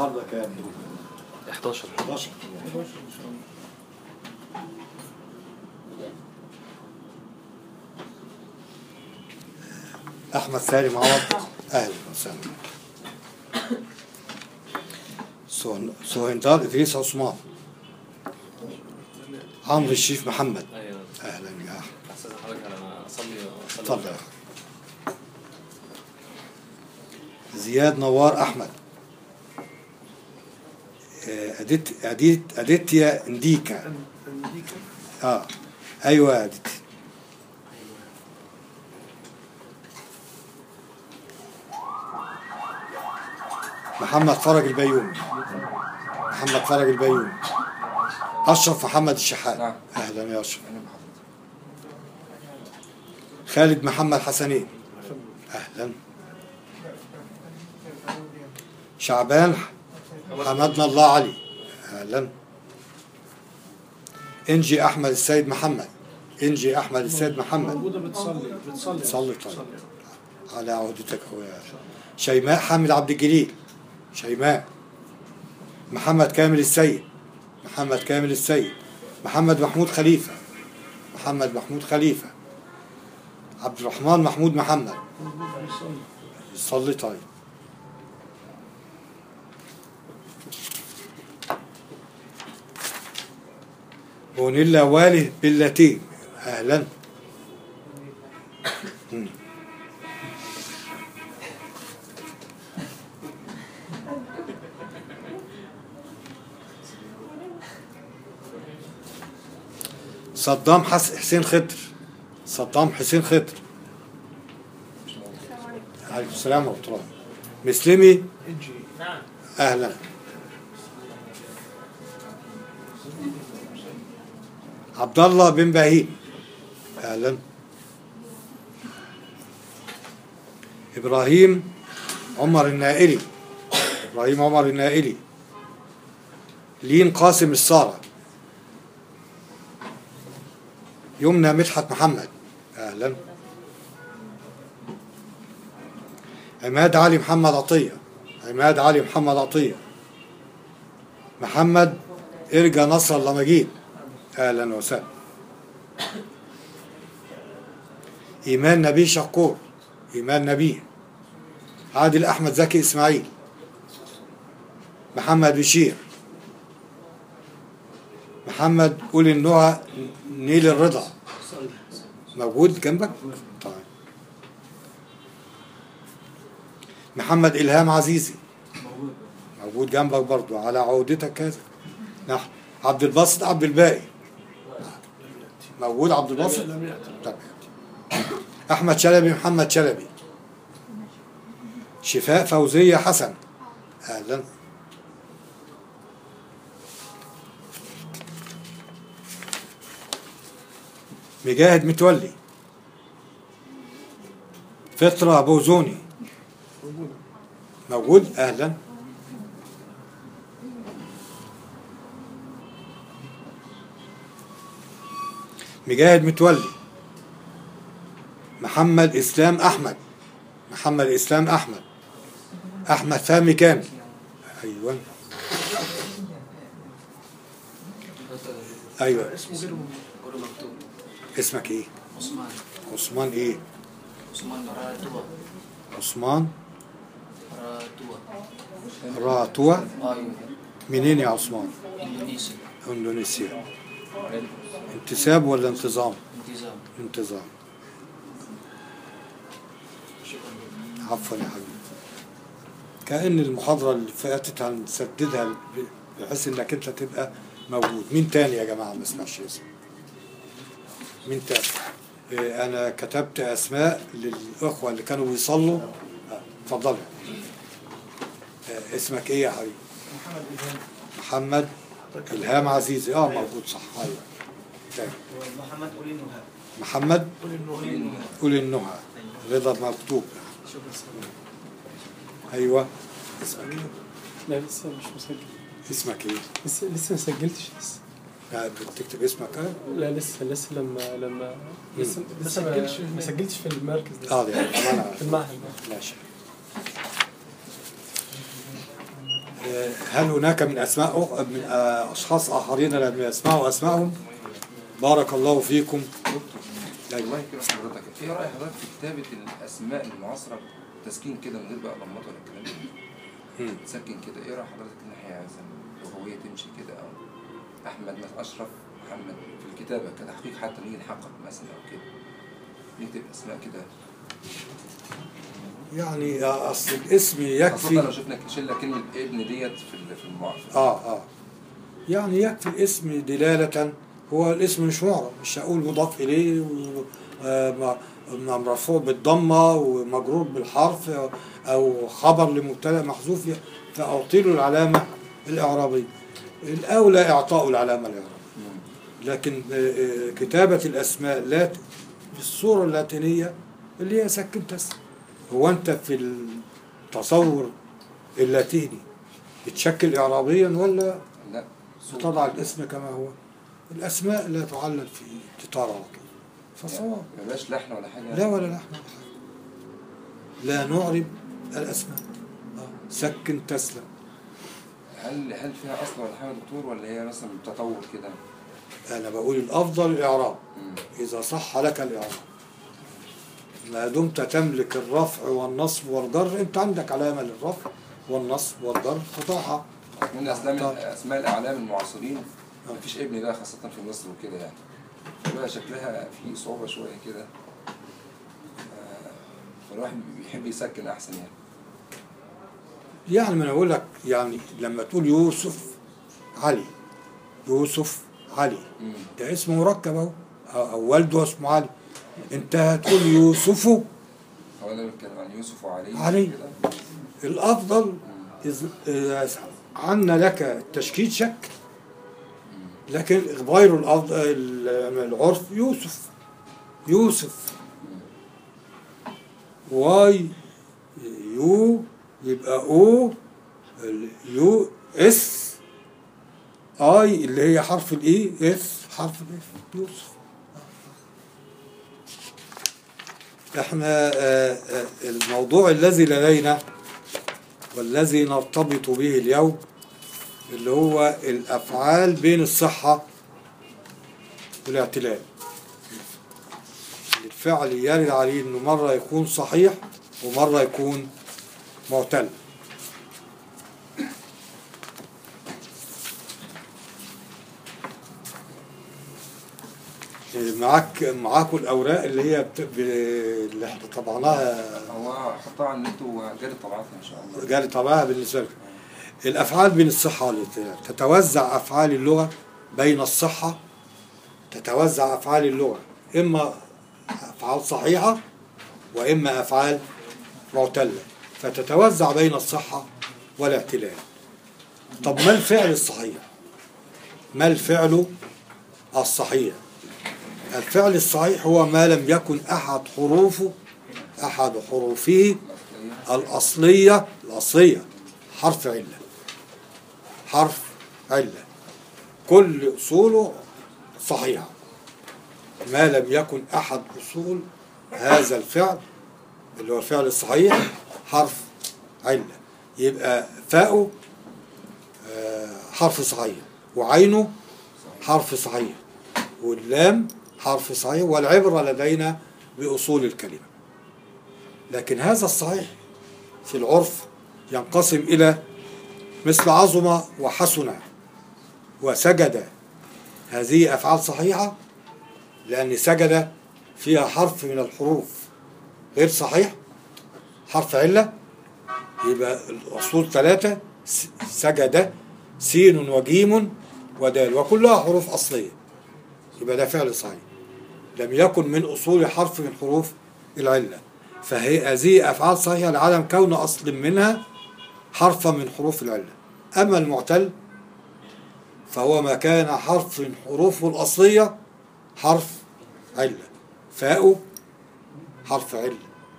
النهارده كام؟ 11 11 احمد سالم عوض اهلا وسهلا سهن- سهندار ادريس عثمان عمرو الشريف محمد ايوه اهلا يا احمد استاذ حضرتك انا اصلي اصلي اتفضل يا أحمد. زياد نوار احمد آه، اديت اديت اديتيا انديكا اه ايوه يا اديتي محمد فرج البيومي محمد فرج البيومي اشرف محمد الشحات نعم. اهلا يا اشرف خالد محمد حسنين اهلا شعبان حمدنا الله علي اهلا انجي احمد السيد محمد انجي احمد السيد محمد موجودة بتصلي بتصلي صلي طيب على عهدتك هو يا شيماء حامد عبد الجليل شيماء محمد كامل السيد محمد كامل السيد محمد محمود خليفة محمد محمود خليفة عبد الرحمن محمود محمد بتصلي صلي طيب بونيلا والي باللاتين اهلا مم. صدام حس حسين خضر صدام حسين خضر عليكم السلام ورحمة الله مسلمي انجي أهلا عبد الله بن بهيم أهلا إبراهيم عمر النائلي إبراهيم عمر النائلي لين قاسم السارة يمنى مدحت محمد أهلا عماد علي محمد عطية عماد علي محمد عطية محمد ارجى نصر الله مجيد اهلا وسهلا ايمان نبي شقور ايمان نبي عادل احمد زكي اسماعيل محمد بشير محمد قول النهى نيل الرضا موجود جنبك طيب محمد إلهام عزيزي موجود جنبك برضو على عودتك هذا نحن عبد الباسط عبد الباقي موجود عبد الباسط لم يأتي طب أحمد شلبي محمد شلبي شفاء فوزية حسن أهلا مجاهد متولي فطرة بوزوني موجودة موجود اهلا مجاهد متولي محمد اسلام احمد محمد اسلام احمد احمد فهمي كامل ايوه ايوه اسمه غير موجود كله مكتوب اسمك ايه عثمان عثمان ايه عثمان راتوا عثمان راتوا راتوا ايوه منين يا عثمان اندونيسيا اندونيسيا انتساب ولا انتظام انتظام انتظام شكرا عفوا يا حبيبي كأن المحاضرة اللي فاتت هنسددها بحيث انك انت تبقى موجود مين تاني يا جماعة ما اسمعش اسم مين تاني إيه، انا كتبت اسماء للاخوة اللي كانوا بيصلوا آه، اتفضل آه، اسمك ايه يا حبيبي محمد الهام عزيزي اه موجود صح ايوه تاني. محمد قولي النهى محمد قول انه قول النهى رضا مكتوب ايوه اسمك ايه لا لسه مش مسجل اسمك ايه لسه لسه ما سجلتش لسه لا بتكتب اسمك اه لا لسه لسه لما لما لسه لسه ما سجلتش ما هناك. سجلتش في المركز ده اه يعني في المعهد ده ماشي آه، هل هناك من أسماء أخ- من آه، أشخاص آخرين لم يسمعوا أسمائهم بارك الله فيكم الله يكرم حضرتك ايه راي حضرتك في كتابه الاسماء المعاصره تسكين كده من غير بقى ضمات ولا الكلام ده مم. تسكن كده ايه راي حضرتك الناحيه مثلا لغويه تمشي كده او احمد مثلا اشرف محمد في الكتابه كتحقيق حتى نيجي نحقق مثلا او كده نكتب اسماء كده يعني آه، أصل الاسم خاصه يكفي لو شفنا شله كلمه ابن ديت في ال- في المعرفه اه اه يعني يكفي الاسم دلالة هو الاسم مش معرب مش هقول مضاف إليه و- آه، م- م- مرفوع بالضمة ومجرور بالحرف أو خبر لمبتدأ محذوف فأعطي له العلامة الإعرابية الأولى إعطاء العلامة الإعرابية لكن آه، آه، كتابة الأسماء لا ت- بالصورة اللاتينية اللي هي سكن تسكن هو أنت في التصور اللاتيني بتشكل إعرابيا ولا لا تضع الاسم كما هو الأسماء لا تعلل في تطار على طول فصواب ما بقاش لحن ولا حاجه لا ولا لحن ولا حاجة لا نعرب الأسماء آه. سكن تسلم هل هل فيها اصل ولا حاجه يا دكتور ولا هي مثلا تطور كده أنا بقول الأفضل الإعراب مم. إذا صح لك الإعراب ما دمت تملك الرفع والنصب والجر أنت عندك علامة للرفع والنصب والجر قطعها من اسماء طب. اسماء الاعلام المعاصرين مفيش ابن ده خاصه في مصر وكده يعني بقى شكلها في صعوبه شويه كده آه، فالواحد بيحب يسكن احسن يعني يعني ما أنا أقول لك يعني لما تقول يوسف علي يوسف علي مم. ده اسم مركب اهو أو- او والده اسمه علي انت هتقول يوسف هو انا بتكلم عن يوسف وعلي علي. كده الافضل إذ إذا عنا لك التشكيل شك لكن غير الافضل العرف يوسف يوسف واي يو يبقى او ال- يو اس اي اللي هي حرف الاي اس حرف الاف يوسف احنا آه، آه، الموضوع الذي لدينا والذي نرتبط به اليوم اللي هو الافعال بين الصحه والاعتلال الفعل يرد عليه انه مره يكون صحيح ومره يكون معتل إيه، معاك معاكم الاوراق اللي هي بت... ب... اللي احنا طبعناها هو حطها على النت وجاري طبعاتها ان شاء الله جاري طبعها بالنسبه لك الافعال بين الصحه والاعتلال تتوزع افعال اللغه بين الصحه تتوزع افعال اللغه اما افعال صحيحه واما افعال معتله فتتوزع بين الصحه والاعتلال طب ما الفعل الصحيح ما الفعل الصحيح الفعل الصحيح هو ما لم يكن احد حروفه احد حروفه الأصلية الأصلية حرف علة حرف علة كل أصوله صحيحة ما لم يكن أحد أصول هذا الفعل اللي هو الفعل الصحيح حرف علة يبقى فاءه آه، حرف صحيح وعينه حرف صحيح واللام حرف صحيح والعبرة لدينا بأصول الكلمة لكن هذا الصحيح في العرف ينقسم إلى مثل عظم وحسن وسجد هذه أفعال صحيحة لأن سجد فيها حرف من الحروف غير صحيح حرف علة يبقى الأصول ثلاثة س- سجد سين وجيم ودال وكلها حروف أصلية يبقى ده فعل صحيح لم يكن من أصول حرف من حروف العلة فهي هذه أفعال صحيحة لعدم كون أصل منها حرفا من حروف العلة أما المعتل فهو ما كان حرف من حروفه الأصلية حرف علة فاء حرف علة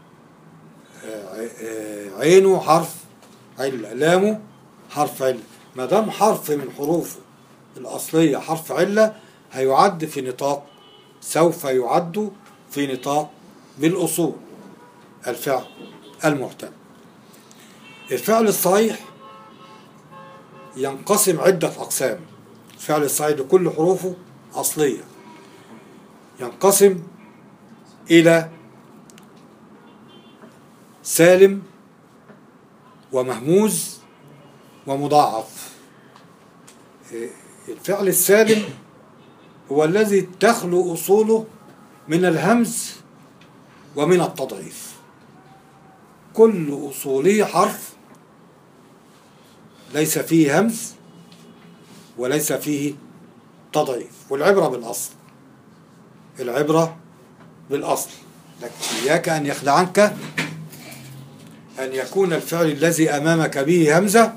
آه، آه، عينه حرف علة لامه حرف علة ما دام حرف من حروفه الأصلية حرف علة هيعد في نطاق سوف يعد في نطاق بالأصول الفعل المعتل الفعل الصحيح ينقسم عدة أقسام الفعل الصحيح كل حروفه أصلية ينقسم إلى سالم ومهموز ومضاعف إيه، الفعل السالم هو الذي تخلو أصوله من الهمز ومن التضعيف كل أصوله حرف ليس فيه همز وليس فيه تضعيف والعبرة بالأصل العبرة بالأصل لكن إياك أن يخدعنك أن يكون الفعل الذي أمامك به همزة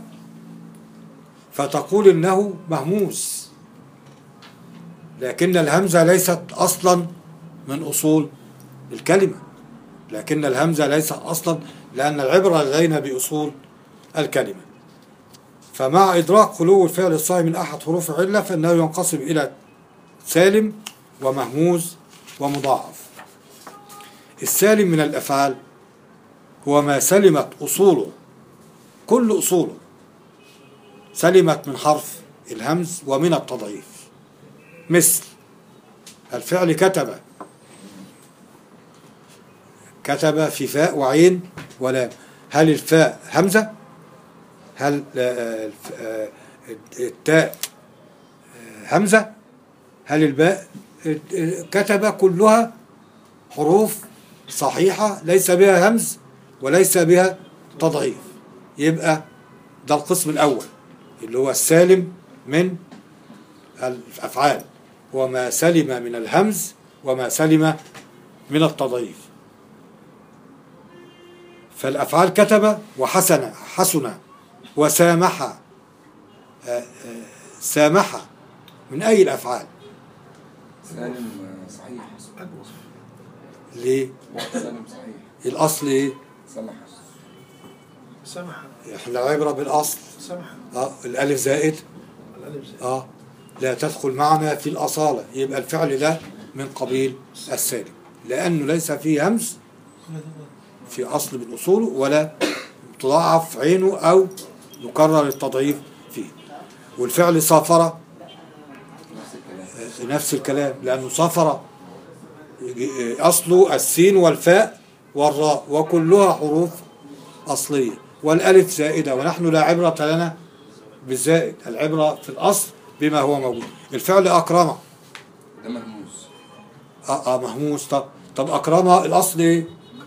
فتقول إنه مهموس لكن الهمزة ليست أصلا من أصول الكلمة لكن الهمزة ليست أصلا لأن العبرة لدينا بأصول الكلمة فمع إدراك خلو الفعل الصحيح من أحد حروف العلة فإنه ينقسم إلى سالم ومهموز ومضاعف السالم من الأفعال هو ما سلمت أصوله كل أصوله سلمت من حرف الهمز ومن التضعيف مثل الفعل كتب كتب في فاء وعين ولام هل الفاء همزة هل آه، الف- آه، التاء آه، همزة هل الباء آه، كتب كلها حروف صحيحة ليس بها همز وليس بها تضعيف يبقى ده القسم الأول اللي هو السالم من الأفعال وما سلم من الهمز وما سلم من التضعيف فالأفعال كتب وحسن حسن وسامح آه، آه، سامح من أي الأفعال سالم آه، صحيح ليه سالم صحيح الأصل إيه سمح سمح إحنا العبرة بالأصل سمح آه الألف زائد الألف زي آه لا تدخل معنا في الأصالة يبقى الفعل ده من قبيل السالم لأنه ليس فيه همز في أصل من أصوله ولا تضاعف عينه أو يكرر التضعيف فيه والفعل سافر نفس الكلام آه، نفس الكلام لأنه سافر يجي- آه، أصله السين والفاء والراء وكلها حروف أصلية والألف زائدة ونحن لا عبرة لنا بالزائد العبرة في الأصل بما هو موجود الفعل أكرم ده مهموس اه, آه مهموس طب طب أكرمها الأصل إيه؟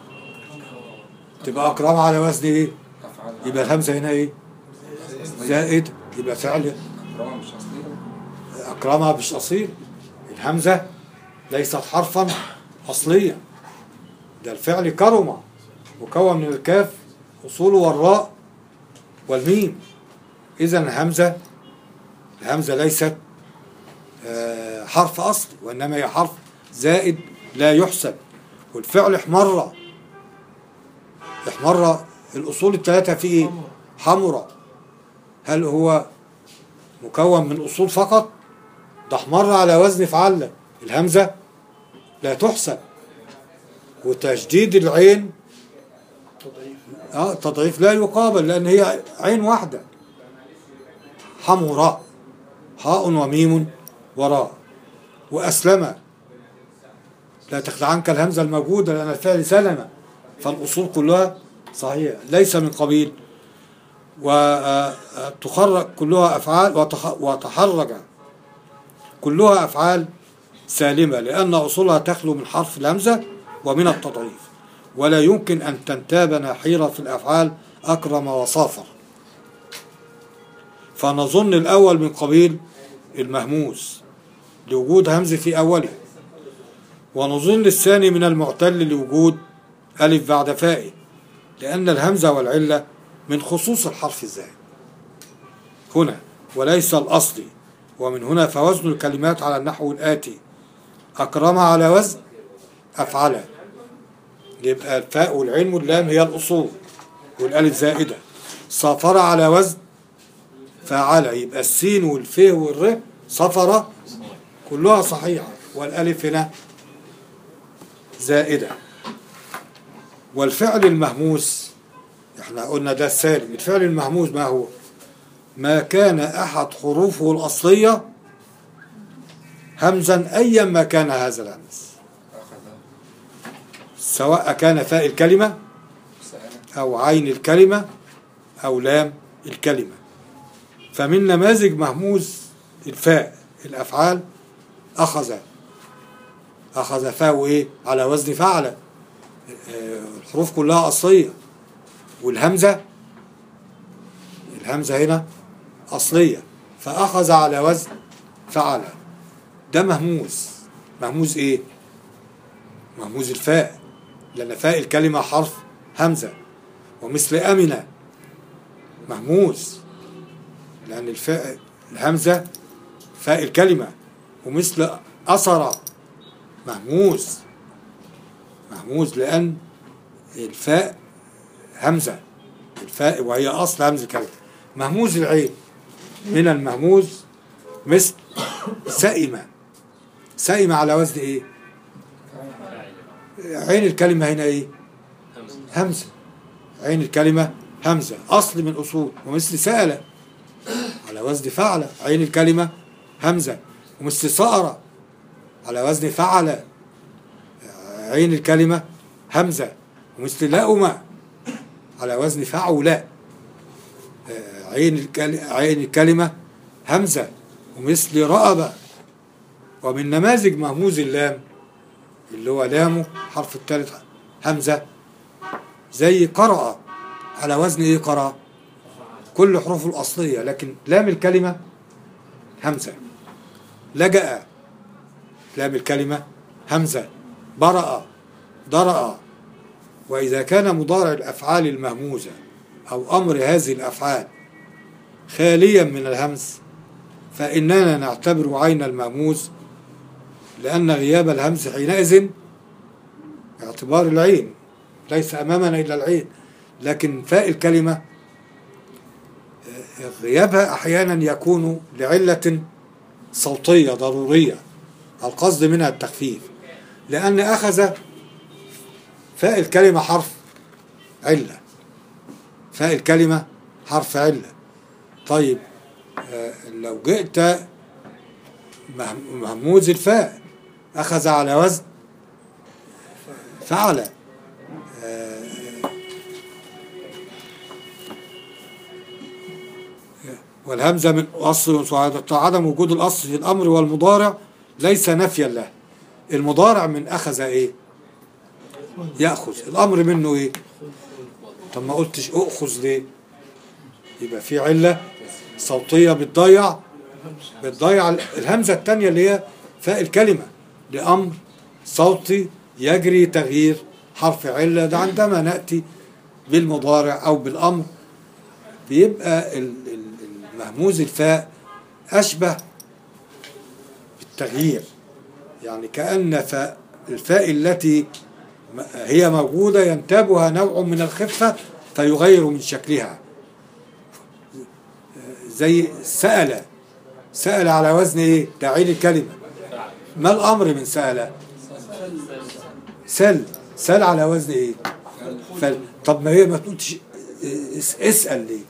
تبقى أكرمها على وزن إيه؟ افعال يبقى الهمزة هنا إيه؟ زائد يبقى فعل اكرام مش اصليه أكرمها مش أصيل الهمزة ليست حرفا أصليا ده الفعل كرم مكون من الكاف أصوله والراء والميم إذا الهمزة الهمزة ليست آه، حرف أصلي وإنما هي حرف زائد لا يحسب والفعل احمر احمر الأصول الثلاثة في إيه؟ حمرة هل هو مكون من أصول فقط؟ ده احمر على وزن فعل الهمزة لا تحسب وتشديد العين تضعيف اه تضعيف لا يقابل لأن هي عين واحدة حمراء حاء وميم وراء وأسلم لا تخدعنك الهمزة الموجودة لأن الفعل سلم فالأصول كلها صحيحة ليس من قبيل وتخرج كلها أفعال وتخ- وتحرج كلها أفعال سالمة لأن أصولها تخلو من حرف الهمزة ومن التضعيف ولا يمكن أن تنتاب نحيرة في الأفعال أكرم وصافر فنظن الأول من قبيل المهموس لوجود همز في أوله ونظن الثاني من المعتل لوجود ألف بعد فائه لأن الهمزة والعلة من خصوص الحرف الزائد هنا وليس الأصلي ومن هنا فوزن الكلمات على النحو الآتي أكرم على وزن أفعل يبقى الفاء والعين واللام هي الأصول والألف زائدة صافر على وزن فعل يبقى السين والف والر صفر كلها صحيحة والألف هنا زائدة والفعل المهموس احنا قلنا ده السالم الفعل المهموس ما هو ما كان أحد حروفه الأصلية همزا أيا ما كان هذا الهمز أخذ سواء كان فاء الكلمة سأل أو عين الكلمة أو لام الكلمة فمن نماذج مهموز الفاء الأفعال أخذ أخذ فاء إيه على وزن فعل آه، الحروف كلها أصلية والهمزة الهمزة هنا أصلية فأخذ على وزن فعل ده مهموز مهموز إيه مهموز الفاء لأن فاء الكلمة حرف همزة ومثل أمنة مهموز لأن الفاء الهمزة فاء الكلمة ومثل أثر مهموز مهموز لأن الفاء همزة الفاء وهي أصل همزة الكلمة مهموز العين من المهموز مثل سئمة سئمة على وزن إيه؟ عين الكلمة هنا إيه؟ همزة همزة عين الكلمة همزة أصل من أصول ومثل سأل على وزن فعل عين الكلمة همزة ومثل صأر على وزن فعل عين الكلمة همزة ومثل لأم على وزن فعل عين الكل- عين الكلمة همزة ومثل رأب ومن نماذج مهموز اللام اللي هو لامه حرف الثالث همزة زي قرأ على وزن ايه قرأ كل حروفه الأصلية لكن لام الكلمة همزة لجأ لام الكلمة همزة برأ درأ وإذا كان مضارع الأفعال المهموزة أو أمر هذه الأفعال خاليا من الهمز فإننا نعتبر عين المهموز لأن غياب الهمز حينئذ اعتبار العين ليس أمامنا إلا العين لكن فاء الكلمة آه، غيابها أحيانا يكون لعلة صوتية ضرورية القصد منها التخفيف لأن أخذ فاء الكلمة حرف علة فاء الكلمة حرف علة طيب آه، لو جئت مه- مهموز الفاء أخذ على وزن فعل آه، والهمزة من أصل عدم وجود الأصل في الأمر والمضارع ليس نفيا له المضارع من أخذ إيه يأخذ الأمر منه إيه طب ما قلتش أخذ ليه يبقى في علة صوتية بتضيع بتضيع الهمزة التانية اللي هي فاء الكلمة لأمر صوتي يجري تغيير حرف علة ده عندما نأتي بالمضارع أو بالأمر بيبقى ال- ال- المهموز الفاء أشبه بالتغيير يعني كأن فاء الفاء التي م- هي موجودة ينتابها نوع من الخفة فيغير من شكلها زي سأل سأل على وزن ايه تعيين الكلمة ما الأمر من سأل سل سل على وزن ايه فل طب ما هي ما تقولش اس- اسأل ليه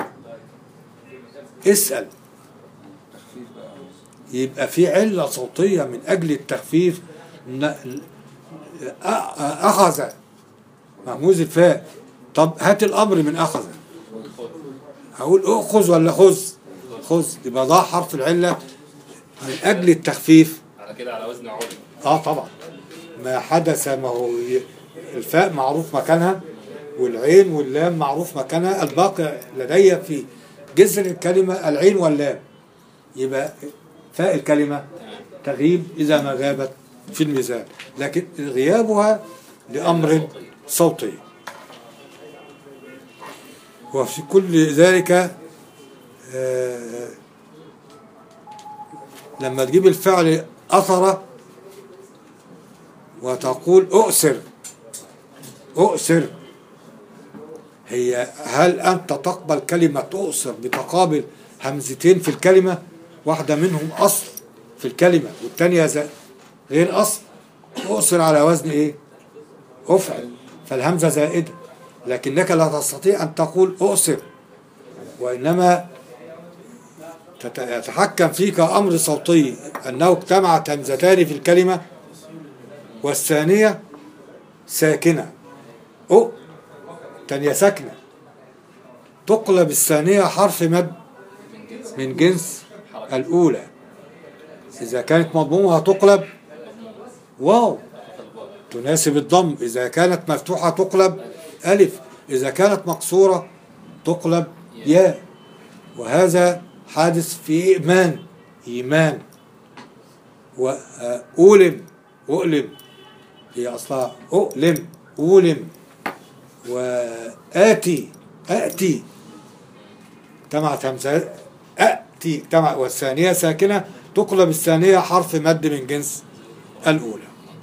اسأل تخفيف بقى يبقى في علة صوتية من أجل التخفيف ن- أ- أخذ مهموز الفاء طب هات الأمر من أخذ أقول أخذ ولا خذ خذ يبقى ضاع حرف العلة من أجل التخفيف على كده على وزن علم اه طبعا ما حدث ما هو ي- الفاء معروف مكانها والعين واللام معروف مكانها الباقي لدي في جذر الكلمة العين واللام يبقى فاء الكلمة تغيب إذا ما غابت في الميزان لكن غيابها لأمر صوتي وفي كل ذلك آه، لما تجيب الفعل أثر وتقول أؤسر أؤسر هي هل أنت تقبل كلمة أؤسر بتقابل همزتين في الكلمة واحدة منهم أصل في الكلمة والتانية ز- غير أصل أؤسر على وزن إيه أفعل فالهمزة زائدة لكنك لا تستطيع أن تقول أؤسر وإنما تت- يتحكم فيك أمر صوتي أنه اجتمعت همزتان في الكلمة والثانية ساكنة أو تانية ساكنة تقلب الثانية حرف مد من جنس الأولى إذا كانت مضمومة تقلب واو تناسب الضم إذا كانت مفتوحة تقلب ألف إذا كانت مقصورة تقلب ياء وهذا حادث في إيمان إيمان وأولم أؤلم هي أصلها أؤلم أولم وآتي أأتي اجتمعت همزة أأتي اجتمع والثانية ساكنة تقلب الثانية حرف مد من جنس الأولى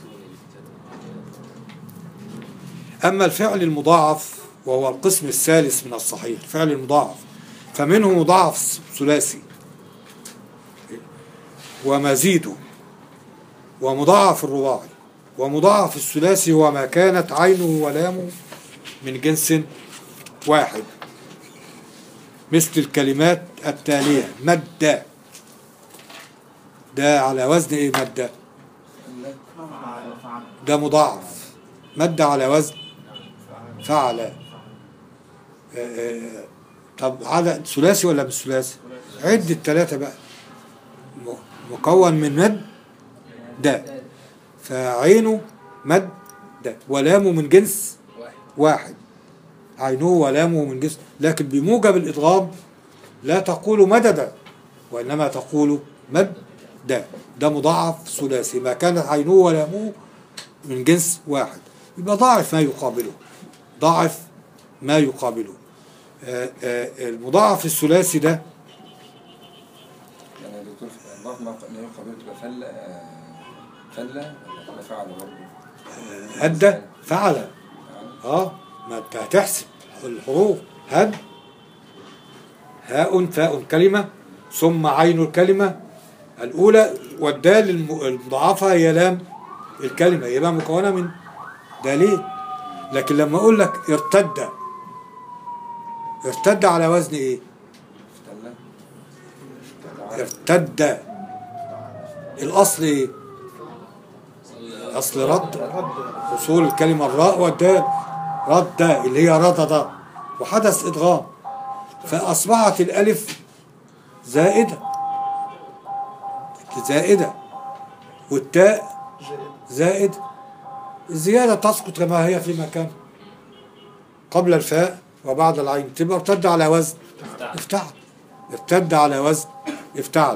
أما الفعل المضاعف وهو القسم الثالث من الصحيح الفعل المضاعف فمنه مضاعف ثلاثي ومزيده ومضاعف الرباعي ومضاعف الثلاثي هو ما كانت عينه ولامه من جنس واحد مثل الكلمات التالية مد ده على وزن ايه مد ده مضاعف مد على وزن فعل آه، آه، طب عدد ثلاثي ولا مش ثلاثي عد الثلاثة بقى م- مكون من مد ده فعينه مد ده ولامه من جنس واحد عينه ولامه من جنس لكن بموجب الإدغام لا تقول مددا وإنما تقول مد ده ده مضاعف ثلاثي ما كانت عينه ولامه من جنس واحد يبقى ضاعف ما يقابله ضاعف ما يقابله آه، آه، المضاعف الثلاثي ده يعني يا دكتور ضغط ما ما يقابل تبقى فلة آه، فلة ولا فعل برضه هدى فعل اه ما انت هتحسب الحروف هد هاء فاء كلمة ثم عين الكلمة الأولى والدال الم- المضاعفة هي لام الكلمة يبقى مكونة من دالين لكن لما أقول لك ارتد ارتد على وزن إيه؟ فلة ارتد الأصل إيه؟ أصل رد رد أصول الكلمة الراء والدال رد اللي هي ردد وحدث إدغام فأصبحت الألف زائدة زائدة والتاء زائد زائد الزيادة تسقط كما هي في مكان قبل الفاء وبعد العين تبقى ارتد على وزن افتعل ارتد على وزن افتعل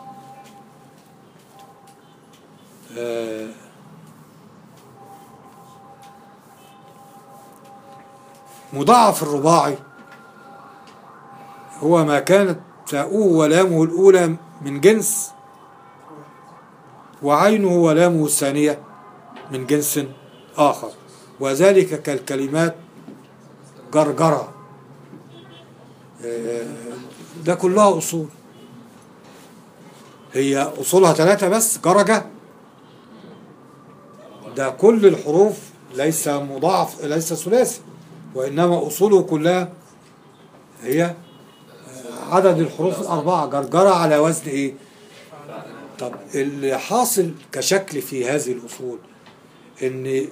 آه مضاعف الرباعي هو ما كانت تاؤه ولامه الأولى من جنس وعينه ولامه الثانية من جنس آخر وذلك كالكلمات جرجرة آه، ده كلها أصول هي أصولها ثلاثة بس جرجة ده كل الحروف ليس مضاعف ليس ثلاثي وإنما أصوله كلها هي آه، عدد الحروف الأربعة جرجرة على وزن إيه؟ طب اللي حاصل كشكل في هذه الأصول إن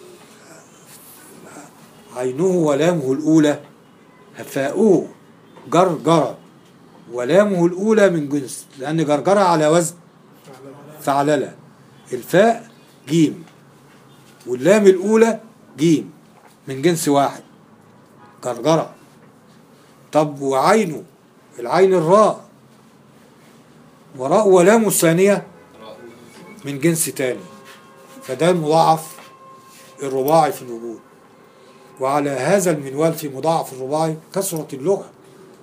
عينه ولامه الأولى فاؤه جرجرة ولامه الأولى من جنس لأن جرجرة على وزن فعللة الفاء جيم واللام الأولى جيم من جنس واحد جرجرة طب وعينه العين الراء وراء ولام الثانية من جنس تاني فده المضاعف الرباعي في الوجود وعلى هذا المنوال في مضاعف الرباعي كثرت اللغة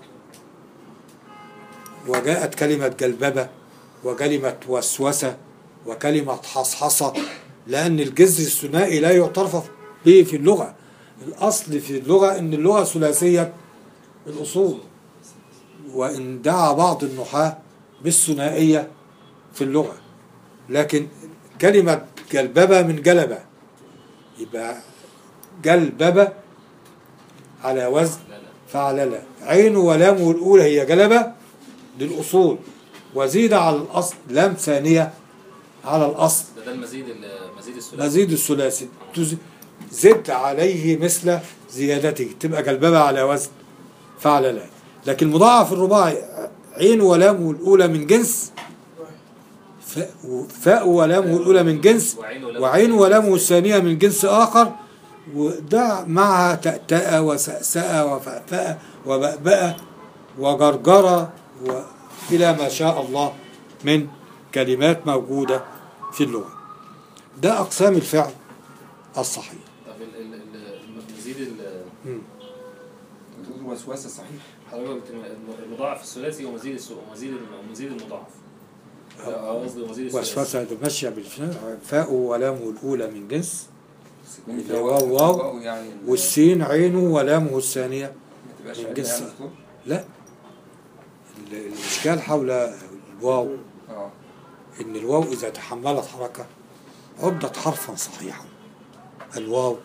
وجاءت كلمة جلببة وكلمة وسوسة وكلمة حصحصة لأن الجذر الثنائي لا يعترف به في اللغة الأصل في اللغة أن اللغة ثلاثية الأصول وإن دعا بعض النحاة بالثنائية في اللغة لكن كلمة جلببة من جلبة يبقى جلببة على وزن فعللة عين ولامه الأولى هي جلبة دي الأصول وزيد على الأصل لام ثانية على الأصل ده ده المزيد ال- مزيد الثلاثي مزيد الثلاثي تز- زد عليه مثل زيادته تبقى جلببة على وزن فعل لا لكن مضاعف الرباعي عين ولام الأولى من جنس فاء و- فاء ولامه الأولى من جنس وعين ولام وعين ولامه الثانية من جنس آخر وده معها تأتأ وسأسأ وفأفأ وبأبأ وجرجرة وإلى ما شاء الله من كلمات موجودة في اللغة ده أقسام الفعل الصحيح طب ال- ال- ال- مزيد ال- مم. بتقول الوسواس صحيح حضرتك قلت الم- المضاعف الثلاثي ومزيد الس- ومزيد الم- ومزيد المضاعف لا، قصدي مزيد الثلاثي وسوسة ماشية بالفعل فاء ولامه الأولى من جنس السكون اللي في هو واو- واو واو يعني ال- والسين عينه ولامه الثانية ما تبقاش من عين جنس. يعني دكتور؟ لا ال- الإشكال حول الواو اه إن الواو إذا تحملت حركة عدت حرفا صحيحا الواو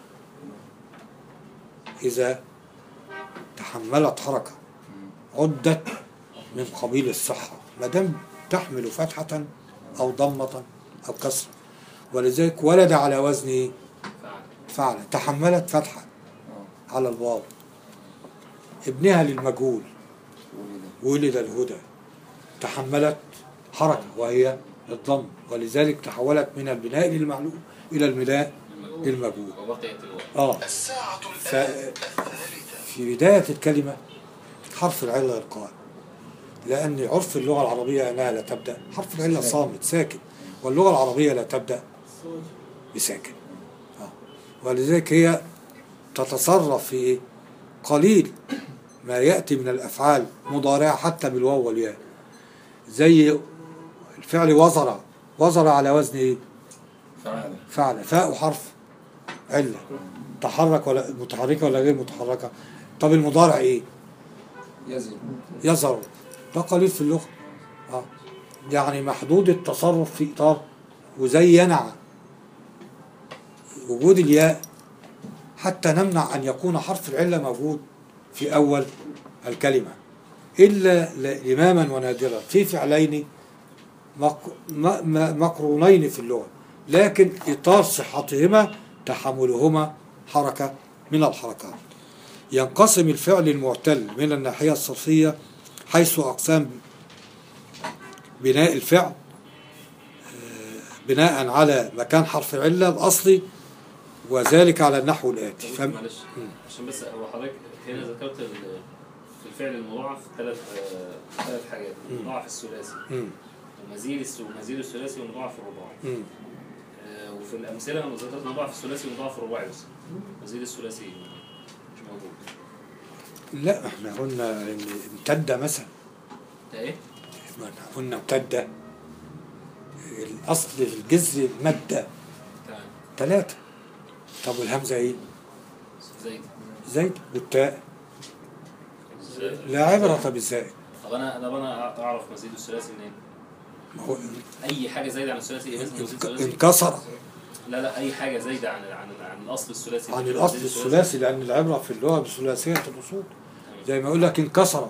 إذا تحملت حركة عدت من قبيل الصحة ما دام تحمل فتحة أو ضمة أو كسرة ولذلك ولد على وزن إيه؟ فعلا فعل تحملت فتحة اه على الواو ابنها للمجهول قولي ده ولد الهدى تحملت حركة وهي الضم ولذلك تحولت من البناء للمعلوم إلى البناء للمجهول وبقيت الواو آه ف في بداية الكلمة حرف العلة القائم لأن عرف اللغة العربية أنها لا تبدأ حرف العلة صامت ساكن واللغة العربية لا تبدأ بساكن آه. ولذلك هي تتصرف في إيه؟ قليل ما يأتي من الأفعال مضارعة حتى بالواو والياء زي الفعل وزر وزر على وزن إيه؟ فعلا فعل فاء حرف علة تحرك ولا متحركة ولا غير متحركة طب المضارع ايه يزن يظهر ده قليل في اللغة اه يعني محدود التصرف في إطار وزي ينع وجود الياء حتى نمنع أن يكون حرف العلة موجود في أول الكلمة إلا ل- لماما ونادرا في فعلين مق- م- م- مقرونين في اللغة لكن إطار صحتهما تحملهما حركة من الحركات ينقسم الفعل المعتل من الناحية الصرفية حيث أقسام بناء الفعل آه، بناء على مكان حرف العلة الأصلي وذلك على النحو الآتي طب فم... معلش عشان بس هو حضرتك هنا ذكرت ال- في الفعل المضاعف ثلاث ثلاث حاجات المضاعف الثلاثي مم. ومزيد الس- ومزيد الثلاثي ومضاعف الرباعي مم. آه، وفي الأمثلة أنا ذكرت مضاعف الثلاثي ومضاعف الرباعي بس مزيد الثلاثي مش موجود لا احنا قلنا ان امتد مثلا ده إيه؟ ما احنا قلنا امتد الاصل الجذر مادة تمام ثلاثة طب والهمزة ايه؟ زي زيد والتاء زي لا عبرة بالزائد طب أنا طب أنا أعرف مزيد الثلاثي منين؟ ما هو أي حاجة زايدة عن الثلاثي يبقى اسمه مزيد انك- ثلاثي انكسر لا لا أي حاجة زايدة عن عن عن الأصل الثلاثي عن يبقى الاصل مزيد الثلاثي لان العبرة في اللغة بثلاثية الاصول زي ما يقول لك انكسر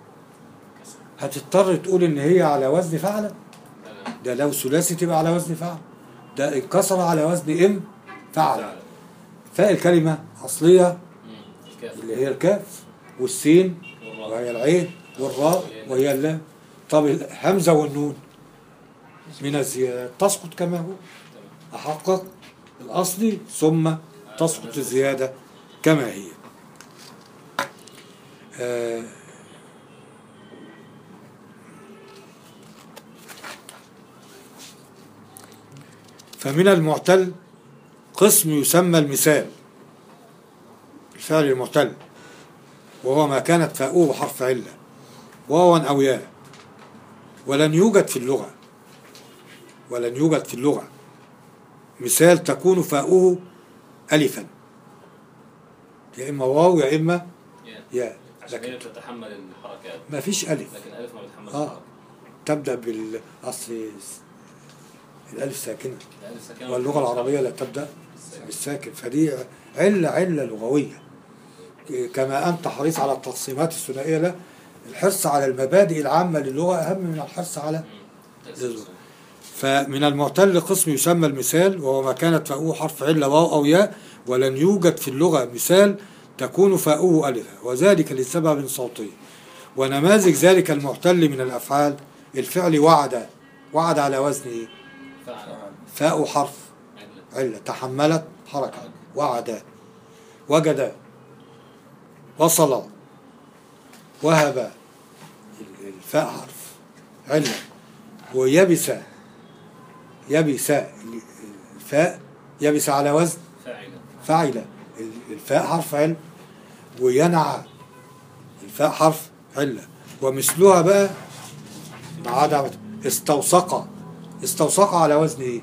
هتضطر تقول ان هي على وزن فعل تمام. ده لو ثلاثي تبقى على وزن فعل ده انكسر على وزن ام فعل فعلا. فاء الكلمة أصلية مم. الكاف اللي هي الكاف والسين والراء. وهي العين والراء وهي اللام طب الهمزة والنون من الزيادات تسقط كما هو أحقق الأصلي ثم تسقط الزيادة كما هي آه فمن المعتل قسم يسمى المثال الفعل المعتل وهو ما كانت فاؤه حرف علة واوا أو ياء ولن يوجد في اللغة ولن يوجد في اللغة مثال تكون فاؤه ألفا يا إما واو يا إما يا. ياء عشان لكن هي بتتحمل الحركات ما فيش ألف لكن ألف ما بتحملش آه. الحركات تبدأ بالأصل الألف ساكنة الألف ساكنة واللغة العربية لا تبدأ بالساكن فدي علة علة لغوية كما أنت حريص على التقسيمات الثنائية لا الحرص على المبادئ العامة للغة أهم من الحرص على تأسيس. فمن المعتل قسم يسمى المثال وهو ما كانت فاؤه حرف علة واو أو ياء ولن يوجد في اللغة مثال تكون فاؤه ألفا وذلك لسبب صوتي ونماذج ذلك المعتل من الأفعال الفعل وعد وعد على وزن إيه؟ فعل فاء حرف علة علة تحملت حركة وعد وجد وصل وهب الفاء حرف علة ويبس يبس الفاء يبس على وزن فاعلة فاعلة الفاء حرف علة وينعى الفاء حرف علة ومثلها بقى مع عدم استوثق استوثق على وزن ايه؟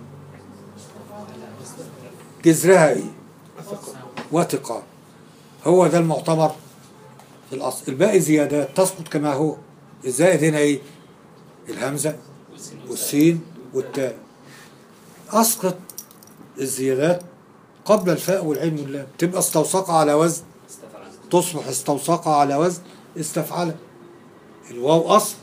جذرها ايه؟ وثقة هو ده المعتبر في الأصل الباقي زيادات تسقط كما هو الزائد هنا ايه؟ الهمزة والسين والسين والتاء أسقط الزيادات قبل الفاء والعين واللام تبقى استوثق على وزن استفعل تصبح استوثق على وزن استفعل الواو أصل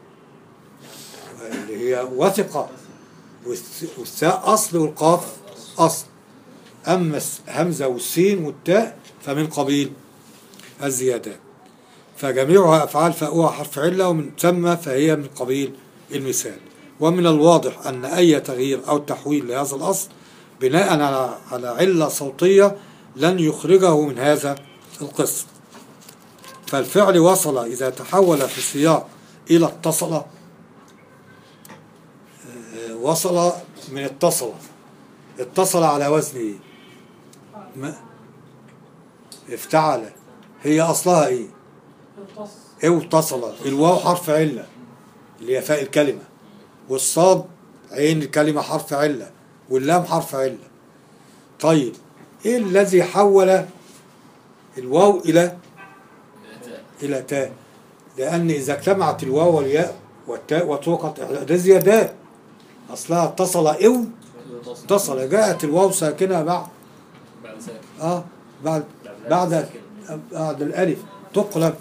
اللي هي وثقة والث- والثاء أصل والقاف أصل أما الس- همزة والسين والتاء فمن قبيل الزيادات فجميعها أفعال فاؤها حرف علة ومن ثم فهي من قبيل المثال ومن الواضح أن أي تغيير أو تحويل لهذا الأصل بناء على على علة صوتية لن يخرجه من هذا القسم فالفعل وصل إذا تحول في السياق إلى اتصل آه، وصل من اتصل اتصل على وزن ايه؟ ما افتعل هي أصلها إيه؟ اتصل الواو حرف علة اللي هي فاء الكلمة والصاد عين الكلمة حرف علة واللام حرف علة طيب ايه الذي حول الواو إلى تاء إلى تاء لأن إذا اجتمعت الواو والياء والتاء وطوقت ده زيادات أصلها اتصل أو اتصل جاءت الواو ساكنة بعد بعد ساكن اه بعد بعد بعد ساكن. بعد الألف تقلب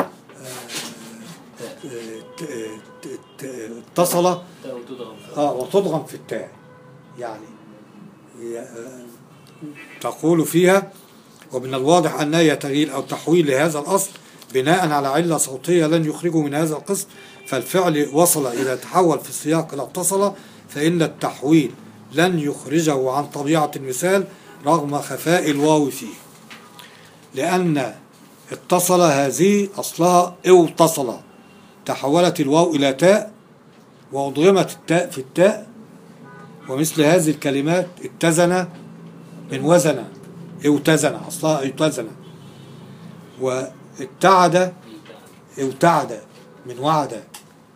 تاء آه، ت- آه، ت- ت- اتصل تاء وتضغم اه وتضغم في التاء يعني هي، آه، تقول فيها ومن الواضح أن أي تغيير أو تحويل لهذا الأصل بناء على علة صوتية لن يخرجه من هذا القسم فالفعل وصل إذا تحول في السياق إلى اتصل فإن التحويل لن يخرجه عن طبيعة المثال رغم خفاء الواو فيه لأن اتصل هذه أصلها اوتصل تحولت الواو إلى تاء وأضغمت التاء في التاء ومثل هذه الكلمات اتزن من وزن اوتزن أصلها اوتزن وابتعد ابتعد من وعد آه،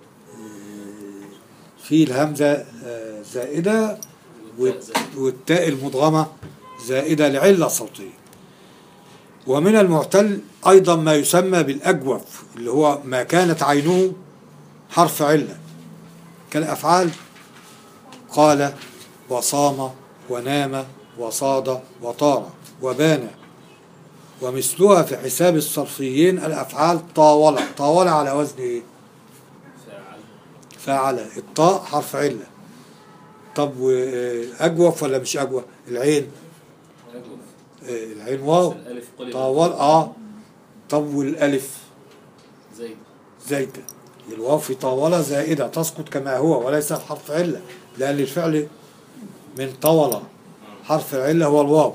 في الهمزة آه، زائدة والت- والتاء المدغمة زائدة لعلة صوتية ومن المعتل أيضا ما يسمى بالأجوف اللي هو ما كانت عينه حرف علة كالأفعال قال وصام ونام وصاد وطار وبان ومثلها في حساب الصرفيين الأفعال طاولة طاولة على وزن إيه؟ فاعل فعل الطاء حرف علة طب وأجوف ولا مش أجوف العين أجوف آه، العين واو الألف قلب طاول اه طب والألف زيد زايدة الواو في طاولة زائدة تسقط كما هو وليس حرف علة لأن الفعل من طولة حرف العلة هو الواو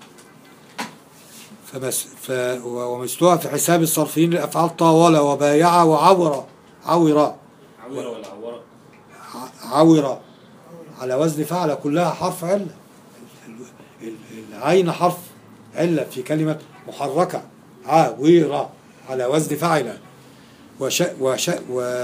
فمس ف ومثلها في حساب الصرفيين الأفعال طاولة وبايع وعور عور عورة ولا عورة ع- عور على وزن فعل كلها حرف علة ال- ال- العين حرف علة في كلمة محركة عاور على وزن فعل وش وش و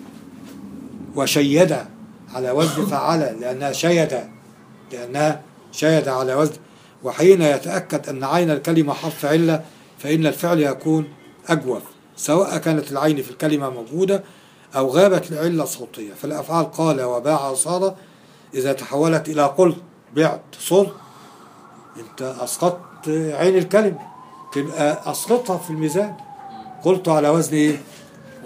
وشيد على وزن فعل لأنها شيد لأنها شيد على وزن وحين يتأكد أن عين الكلمة حرف علة فإن الفعل يكون أجوف سواء كانت العين في الكلمة موجودة أو غابت العلة الصوتية فالأفعال قال وباع وصاد إذا تحولت إلى قلت بعت صر أنت أسقطت عين الكلمة تبقى أسقطها في الميزان قلت على وزن إيه؟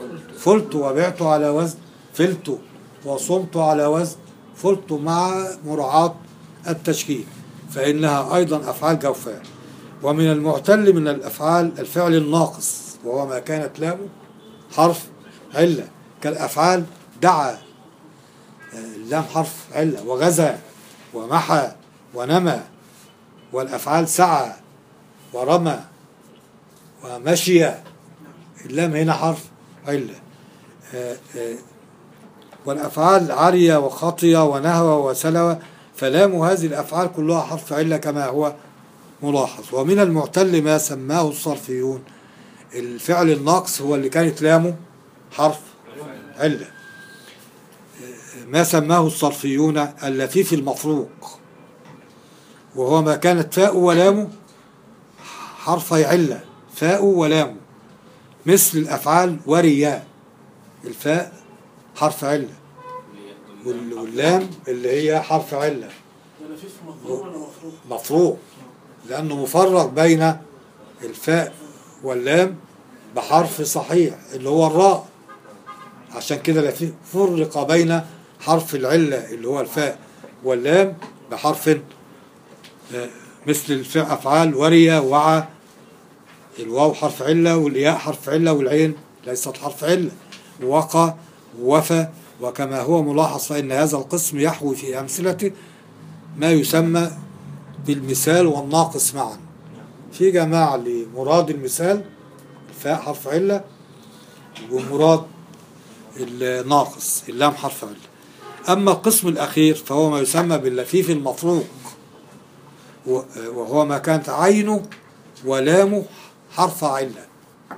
فلت وبعت على وزن فلت وصمت على وزن فلت مع مراعاة التشكيل فإنها أيضا أفعال جوفاء ومن المعتل من الأفعال الفعل الناقص وهو ما كانت لامه حرف علة كالأفعال دعا آه، اللام حرف علة وغزا ومحى ونمى والأفعال سعى ورمى ومشي اللام هنا حرف علة آه، آه، والأفعال عري وخطي ونهوى وسلوى فلام هذه الأفعال كلها حرف علة كما هو ملاحظ ومن المعتل ما سماه الصرفيون الفعل الناقص هو اللي كانت لامه حرف علة ما سماه الصرفيون اللفيف المفروق وهو ما كانت فاء ولامه حرفي علة فاء ولامه مثل الأفعال ورياء الفاء حرف علة وال- واللام اللي هي حرف علة ولا في مفروض ولا مفروض؟ مفروق لأنه مفرق بين الفاء واللام بحرف صحيح اللي هو الراء عشان كده لا في فرق بين حرف العلة اللي هو الفاء واللام بحرف آه، مثل الفعل أفعال ورية وعى الواو حرف علة والياء حرف علة والعين ليست حرف علة وقى وفى وكما هو ملاحظ فإن هذا القسم يحوي في أمثلته ما يسمى بالمثال والناقص معا في جماعة لمراد المثال الفاء حرف علة ومراد الناقص اللام حرف علة أما القسم الأخير فهو ما يسمى باللفيف المفروق و- وهو ما كانت عينه ولامه حرف علة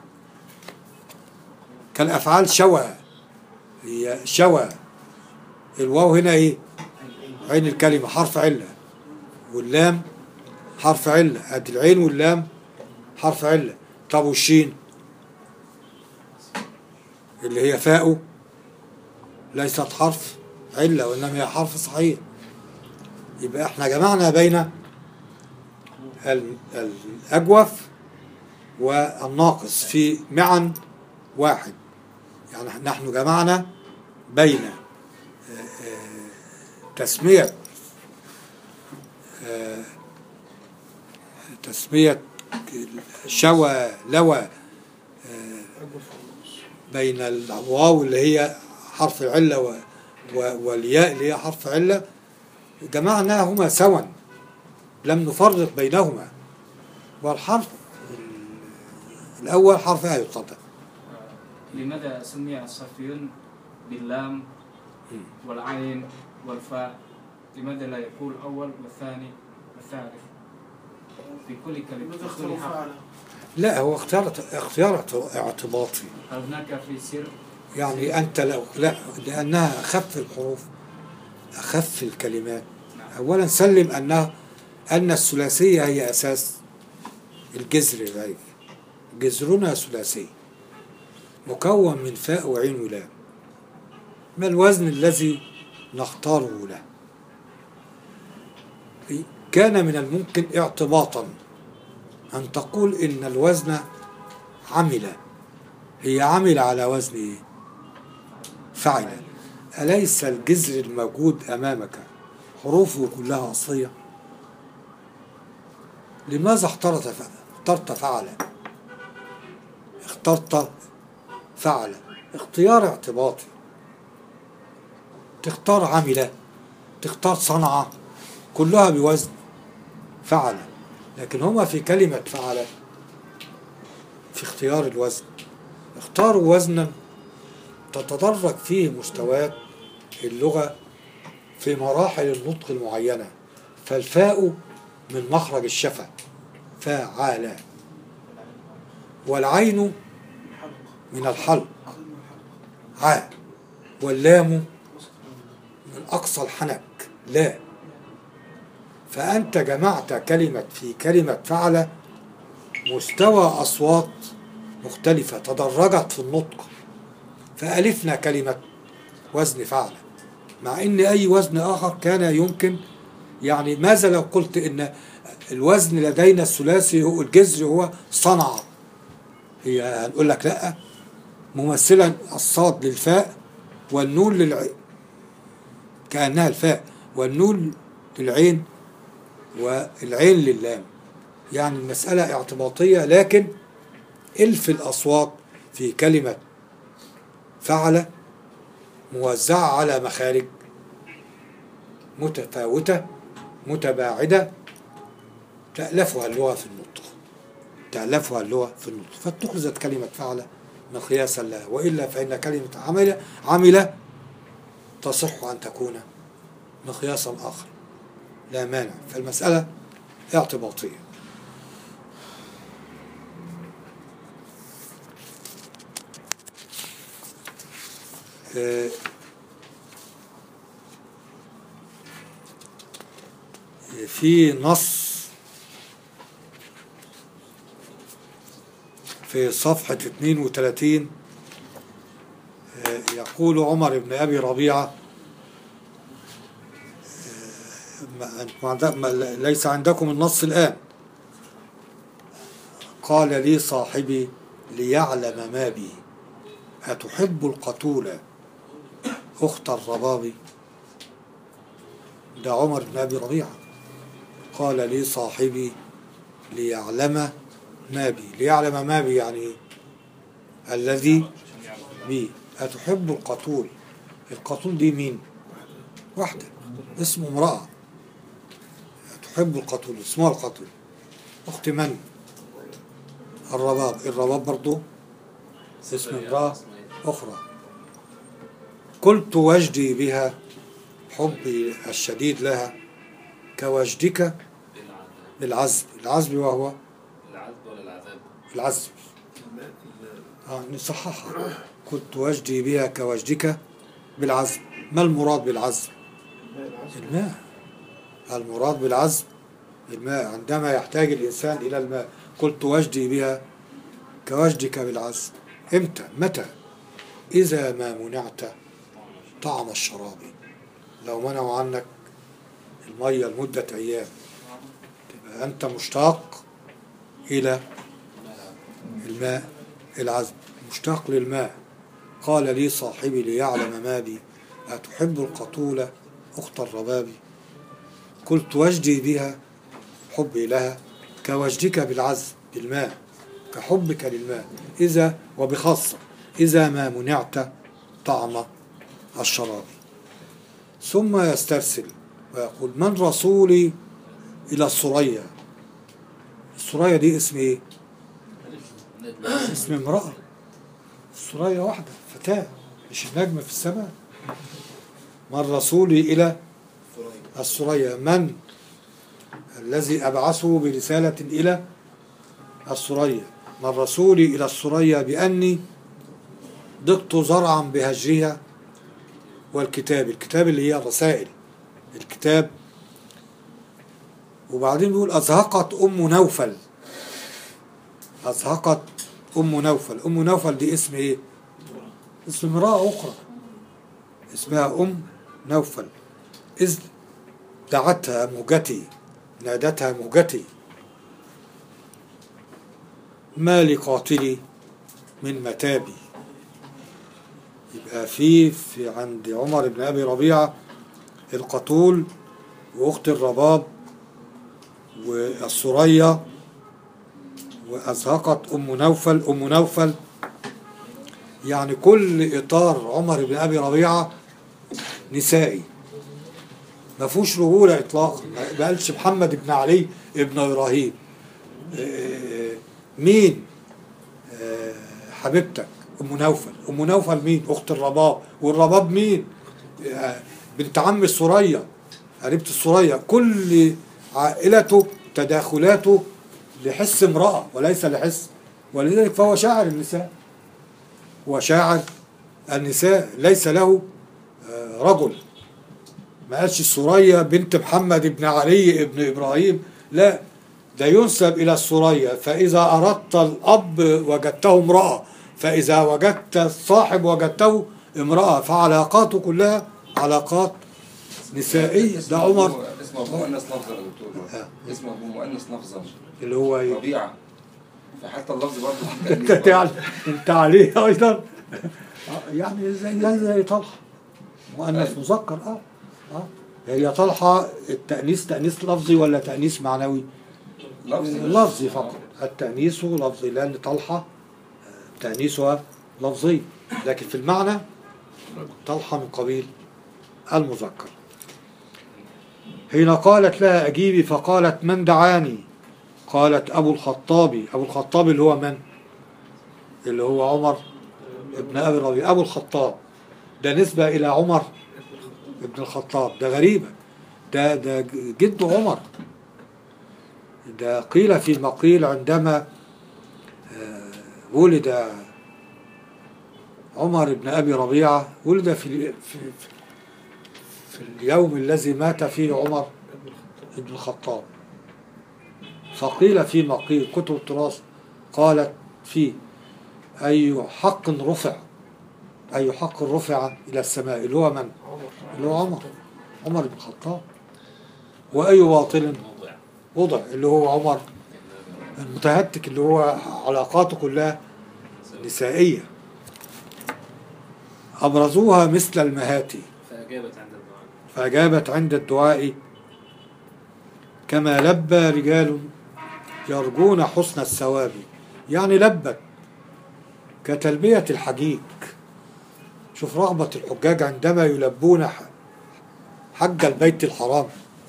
كالأفعال شوى هي شوى الواو هنا إيه عين الكلمة حرف علة واللام حرف علة ادي العين واللام حرف علة طب والشين اللي هي فاء ليست حرف علة وإنما هي حرف صحيح يبقى احنا جمعنا بين ال- الأجوف والناقص في معا واحد يعني نحن جمعنا بين آه، آه، تسمية آه، تسمية شوى لوى بين الواو اللي هي حرف العلة و- و- والياء اللي هي حرف علة جمعناهما سوا لم نفرق بينهما والحرف الأول حرف آية اتفضل لماذا سمي الصرفيون باللام والعين والفاء لماذا لا يقول أول والثاني والثالث في كل كلمة لماذا في كل اختاروا حرف فعلا؟ لا هو اختيار اختيار اعتباطي هل هناك في سر يعني أنت لو لا لأنها أخف الحروف أخف الكلمات أولا سلم أنها أن الثلاثية هي أساس الجذر الغير جذرنا ثلاثي مكون من فاء وعين ولام ما الوزن الذي نختاره له كان من الممكن اعتباطا أن تقول إن الوزن عمل هي عمل على وزن إيه؟ فعل أليس الجذر الموجود أمامك حروفه كلها أصلية لماذا اخترت ف- اخترت فعل اخترت فعل اختيار اعتباطي تختار عمل تختار صنعة كلها بوزن فعل لكن هما في كلمة فعل في اختيار الوزن اختاروا وزنا تتدرج فيه مستويات اللغة في مراحل النطق المعينة فالفاء من مخرج الشفة فعال والعين من الحلق عاء واللام من أقصى الحنك لا فأنت جمعت كلمة في كلمة فعل مستوى أصوات مختلفة تدرجت في النطق فألفنا كلمة وزن فعل مع ان اي وزن اخر كان يمكن يعني ماذا لو قلت ان الوزن لدينا الثلاثي هو الجذر هو صنع هي هنقول لك لا ممثلا الصاد للفاء والنون للعين كأنها الفاء والنون للعين والعين لللام يعني المسألة اعتباطية لكن ألف الأصوات في كلمة فعل موزعة على مخارج متفاوتة متباعدة تألفها اللغة في النطق تألفها اللغة في النطق فاتخذت كلمة فعل مقياسا لها وإلا فإن كلمة عمل عمل تصح أن تكون مقياسا آخر لا مانع فالمسألة اعتباطية آه، في نص في صفحة 32 آه، يقول عمر بن أبي ربيعة آه، ما- أنت ما عندك- ما- ليس عندكم النص الآن قال لي صاحبي ليعلم ما بي أتحب القتول أخت الرباب ده عمر بن أبي ربيعة قال لي صاحبي ليعلم ما بي ليعلم ما بي يعني إيه؟ الذي بي أتحب القتول القتول دي مين واحدة اسمه امرأة تحب القتول اسمها القتول أخت من الرباب الرباب برضو اسم امرأة أخرى قلت وجدي بها حبي الشديد لها كوجدك بالعزب العزب وهو العذب ولا العذاب العزب آه نصححها كنت وجدي بها كوجدك بالعزب ما المراد بالعزب الماء المراد بالعزب الماء عندما يحتاج الإنسان إلى الماء قلت وجدي بها كوجدك بالعزب امتى متى إذا ما منعت طعم الشراب لو منعوا عنك المية لمدة أيام تبقى أنت مشتاق إلى الماء العذب مشتاق للماء قال لي صاحبي ليعلم ما بي أتحب القتول أخت الرباب قلت وجدي بها حبي لها كوجدك بالعذب بالماء كحبك للماء إذا وبخاصة إذا ما منعت طعم الشراب ثم يسترسل ويقول من رسولي إلى السرية السرية دي اسم إيه؟ اسم امرأة السرية واحدة فتاة مش النجم في السماء من رسولي إلى السرية من الذي أبعثه برسالة إلى السرية من رسولي إلى السرية بأني ضقت زرعا بهجرها والكتاب الكتاب اللي هي الرسائل الكتاب وبعدين بيقول أزهقت أم نوفل أزهقت أم نوفل أم نوفل دي اسم إيه؟ اسم امرأة أخرى اسمها أم نوفل إذ دعتها موجتي نادتها موجتي ما لقاتلي من متابي يبقى في في عند عمر بن أبي ربيعة القتول وأخت الرباب والسرية وأزهقت أم نوفل أم نوفل يعني كل إطار عمر بن أبي ربيعة نسائي ما فيهوش رجولة إطلاقا ما قالش محمد بن علي ابن إبراهيم آه، مين آه، حبيبتك أم نوفل أم نوفل مين أخت الرباب والرباب مين آه، بنت عم السرية قريبة السرية كل عائلته تداخلاته لحس امرأة وليس لحس ولذلك فهو شاعر النساء هو شاعر النساء ليس له آه، رجل ما قالش السرية بنت محمد بن علي ابن إبراهيم لا ده ينسب إلى السرية فإذا أردت الأب وجدته امرأة فإذا وجدت الصاحب وجدته امرأة فعلاقاته كلها علاقات نسائية ده عمر اسمه ابو مؤنث لفظا يا دكتور آه. اسمه ابو مؤنث لفظا اللي هو إيه؟ ربيعه فحتى اللفظ برضه انت تعلم انت عليه ايضا آه، يعني زي زي, زي طلحه مؤنث مذكر اه اه هي طلحه التأنيث تأنيث لفظي ولا تأنيث معنوي؟ لفظي لفظي فقط التأنيث لفظي لأن طلحة آه، تأنيثها لفظي لكن في المعنى طلحة من قبيل المذكر حين قالت لها أجيبي فقالت من دعاني قالت أبو الخطاب أبو الخطاب اللي هو من اللي هو عمر ابن أبي ربيع أبو الخطاب ده نسبة إلى عمر ابن الخطاب ده غريبة ده ده جد عمر ده قيل في مقيل عندما آه، ولد عمر بن أبي ربيعة ولد في في في اليوم الذي مات فيه عمر بن الخطاب فقيل في مقيل كتب التراث قالت فيه أي حق رفع أي حق رفع إلى السماء اللي هو من؟ اللي هو عمر عمر بن الخطاب وأي باطل موضع وضع اللي هو عمر المتهتك اللي هو علاقاته كلها نسائية أبرزوها مثل المهاتي فأجابت عند الدعاء فأجابت عند الدعاء كما لبى رجال يرجون حسن الثواب يعني لبت كتلبية الحجيج شوف رغبة الحجاج عندما يلبون ح- حج البيت الحرام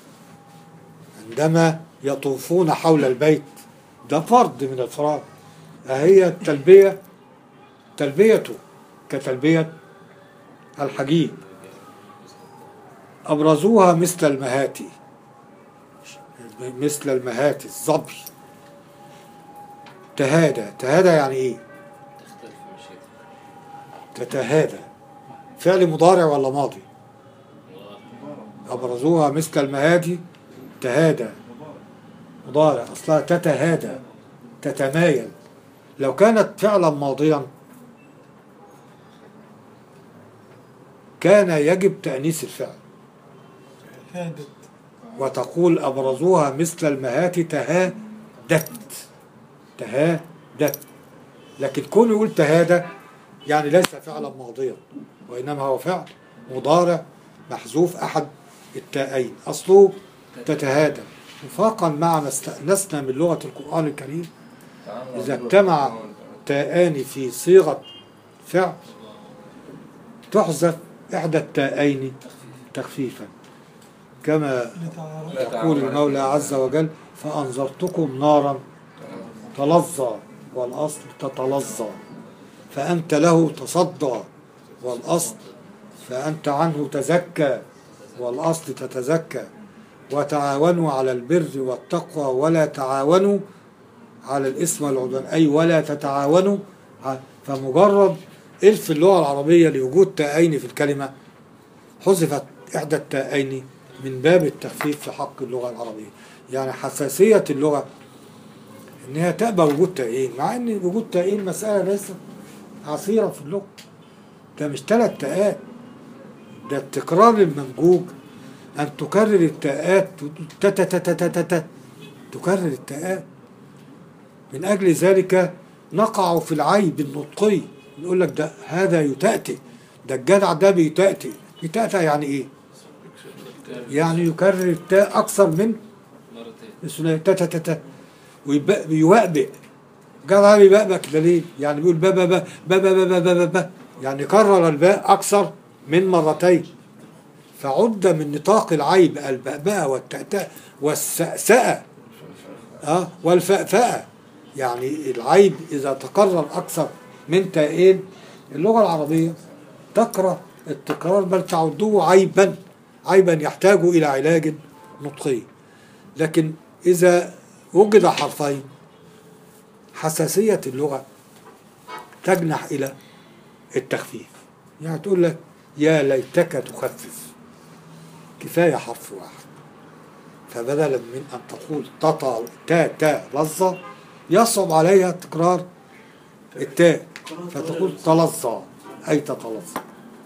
عندما يطوفون حول البيت ده فرض من الفرائض أهي التلبية تلبيته كتلبية الحجيج أبرزوها مثل المهاتي مثل المهاتي الظبي تهادى تهادى يعني ايه تختلف مشيتها تتهادى فعل مضارع ولا ماضي أبرزوها مثل المهادي تهادى مضارع أصلها تتهادى تتمايل لو كانت فعلا ماضيا كان يجب تأنيث الفعل هادت وتقول أبرزوها مثل المهات تهادت تهادت لكن كون يقول تهادى يعني ليس فعلا ماضيا وإنما هو فعل مضارع محذوف أحد التاءين أصله تتهادى وفاقا مع ما استأنسنا من لغة القرآن الكريم إذا اجتمع تاءان في صيغة فعل تحذف إحدى التاءين تخفيفا كما يقول المولى عز وجل فأنذرتكم نارا تلظى والأصل تتلظى فأنت له تصدى والأصل فأنت عنه تزكى والأصل تتزكى وتعاونوا على البر والتقوى ولا تعاونوا على الإثم والعدوان أي ولا تتعاونوا ع- فمجرد إلف اللغة العربية لوجود تاءين في الكلمة حذفت إحدى التاءين من باب التخفيف في حق اللغة العربية يعني حساسية اللغة إنها تقبل وجود تاءين مع إن وجود تاءين مسألة ليست عصيرة في اللغة ده مش ثلاث تاءات ده التكرار الممجوج أن تكرر التاءات تا تا تا تا تا تا تا تكرر التاءات من أجل ذلك نقع في العيب النطقي نقول لك ده هذا يتأتي ده الجدع ده بيتأتي بيتأتي يعني إيه؟ يعني يكرر التاء أكثر من مرتين الثنائي تا تا تا تا ويبق- ويوأبئ جدع بيبقبق كده ليه؟ يعني بيقول با با با با با با با با با با يعني كرر الباء أكثر من مرتين فعد من نطاق العيب البأباء والتأتاء والسأسأة أه والفأفأة يعني العيب إذا تكرر أكثر من تائين اللغة العربية تكره التكرار بل تعده عيبا عيبا يحتاج إلى علاج نطقي لكن إذا وجد حرفين حساسية اللغة تجنح إلى التخفيف يعني تقول لك يا ليتك تخفف كفاية حرف واحد فبدلا من أن تقول تطا تا تا لظة يصعب عليها تكرار التاء فتقول تلظى أي تتلظى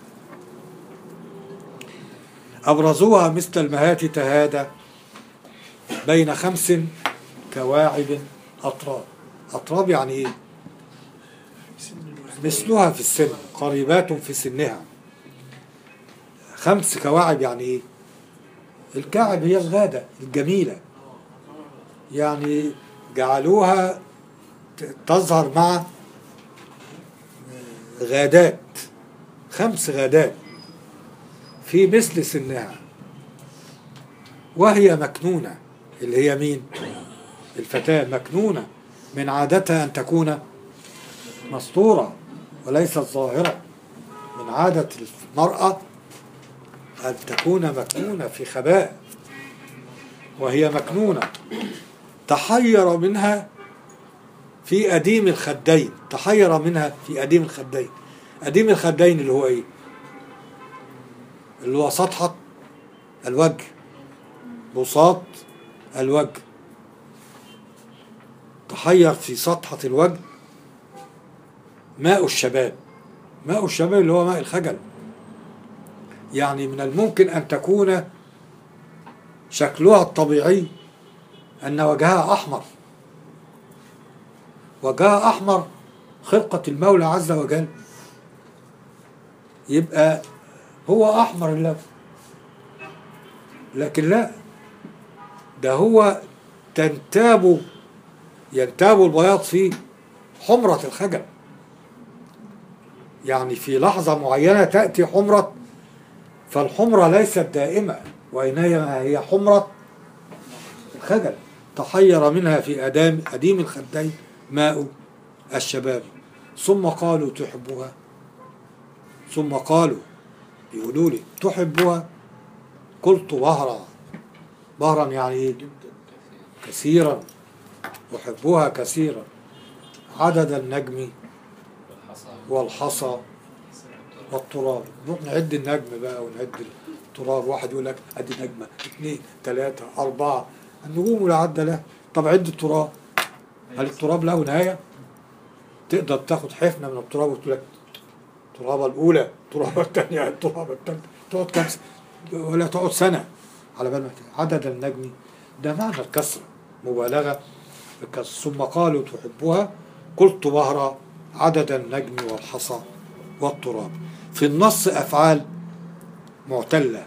أبرزوها مثل المهات تهادى بين خمس كواعب أطراب أطراب يعني إيه؟ مثلها في السن قريبات في سنها خمس كواعب يعني ايه الكعب هي الغادة الجميلة يعني جعلوها ت- تظهر مع غادات خمس غادات في مثل سنها وهي مكنونة اللي هي مين الفتاة مكنونة من عادتها أن تكون مستورة وليست ظاهرة من عادة المرأة أن تكون مكنونة في خباء وهي مكنونة تحير منها في أديم الخدين تحير منها في أديم الخدين أديم الخدين اللي هو إيه اللي هو سطحة الوجه بساط الوجه تحير في سطحة الوجه ماء الشباب ماء الشباب اللي هو ماء الخجل يعني من الممكن أن تكون شكلها الطبيعي أن وجهها أحمر وجهها أحمر خلقة المولى عز وجل يبقى هو أحمر اللون لكن لا ده هو تنتاب ينتاب البياض في حمرة الخجل يعني في لحظة معينة تأتي حمرة فالحمرة ليست دائمة وإنما هي حمرة الخجل تحير منها في أدام أديم الخدين ماء الشباب ثم قالوا تحبها ثم قالوا يقولوا لي تحبها قلت بهرا بهرا يعني ايه كثيرا أحبها كثيرا عدد النجم والحصى والحصى والتراب نروح نعد النجم بقى ونعد التراب واحد يقول لك ادي نجمه اثنين ثلاثه اربعه النجوم لا عد له طب عد التراب هل التراب له نهايه؟ تقدر تاخد حفنه من التراب وتقول لك الترابه الاولى الترابه الثانيه الترابه الثالثه تقعد كام س- ولا تقعد سنه على بال ما ت- عدد النجم ده معنى الكسره مبالغه في الكسر ثم قالوا تحبها قلت بهرا عدد النجم والحصى والتراب في النص أفعال معتلة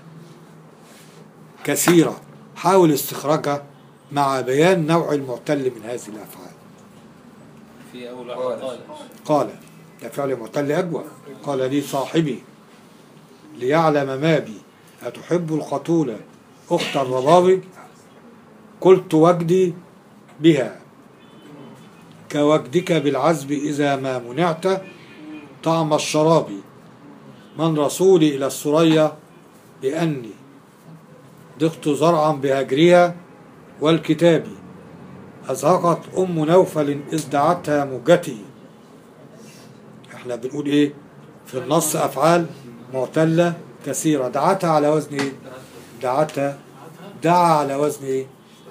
كثيرة حاول استخراجها مع بيان نوع المعتل من هذه الأفعال في أول واحد قال. قال قال ده فعل معتل أجوى قال لي صاحبي ليعلم ما بي أتحب القتول أخت الربابي قلت وجدي بها كوجدك بالعزب إذا ما منعت طعم الشراب من رسولي إلى السرية بأني ضغت زرعا بهجرها والكتاب أزهقت أم نوفل إذ دعتها موجتي احنا بنقول ايه في النص أفعال معتلة كثيرة دعتها على وزن ايه دعتها دعا على وزن ايه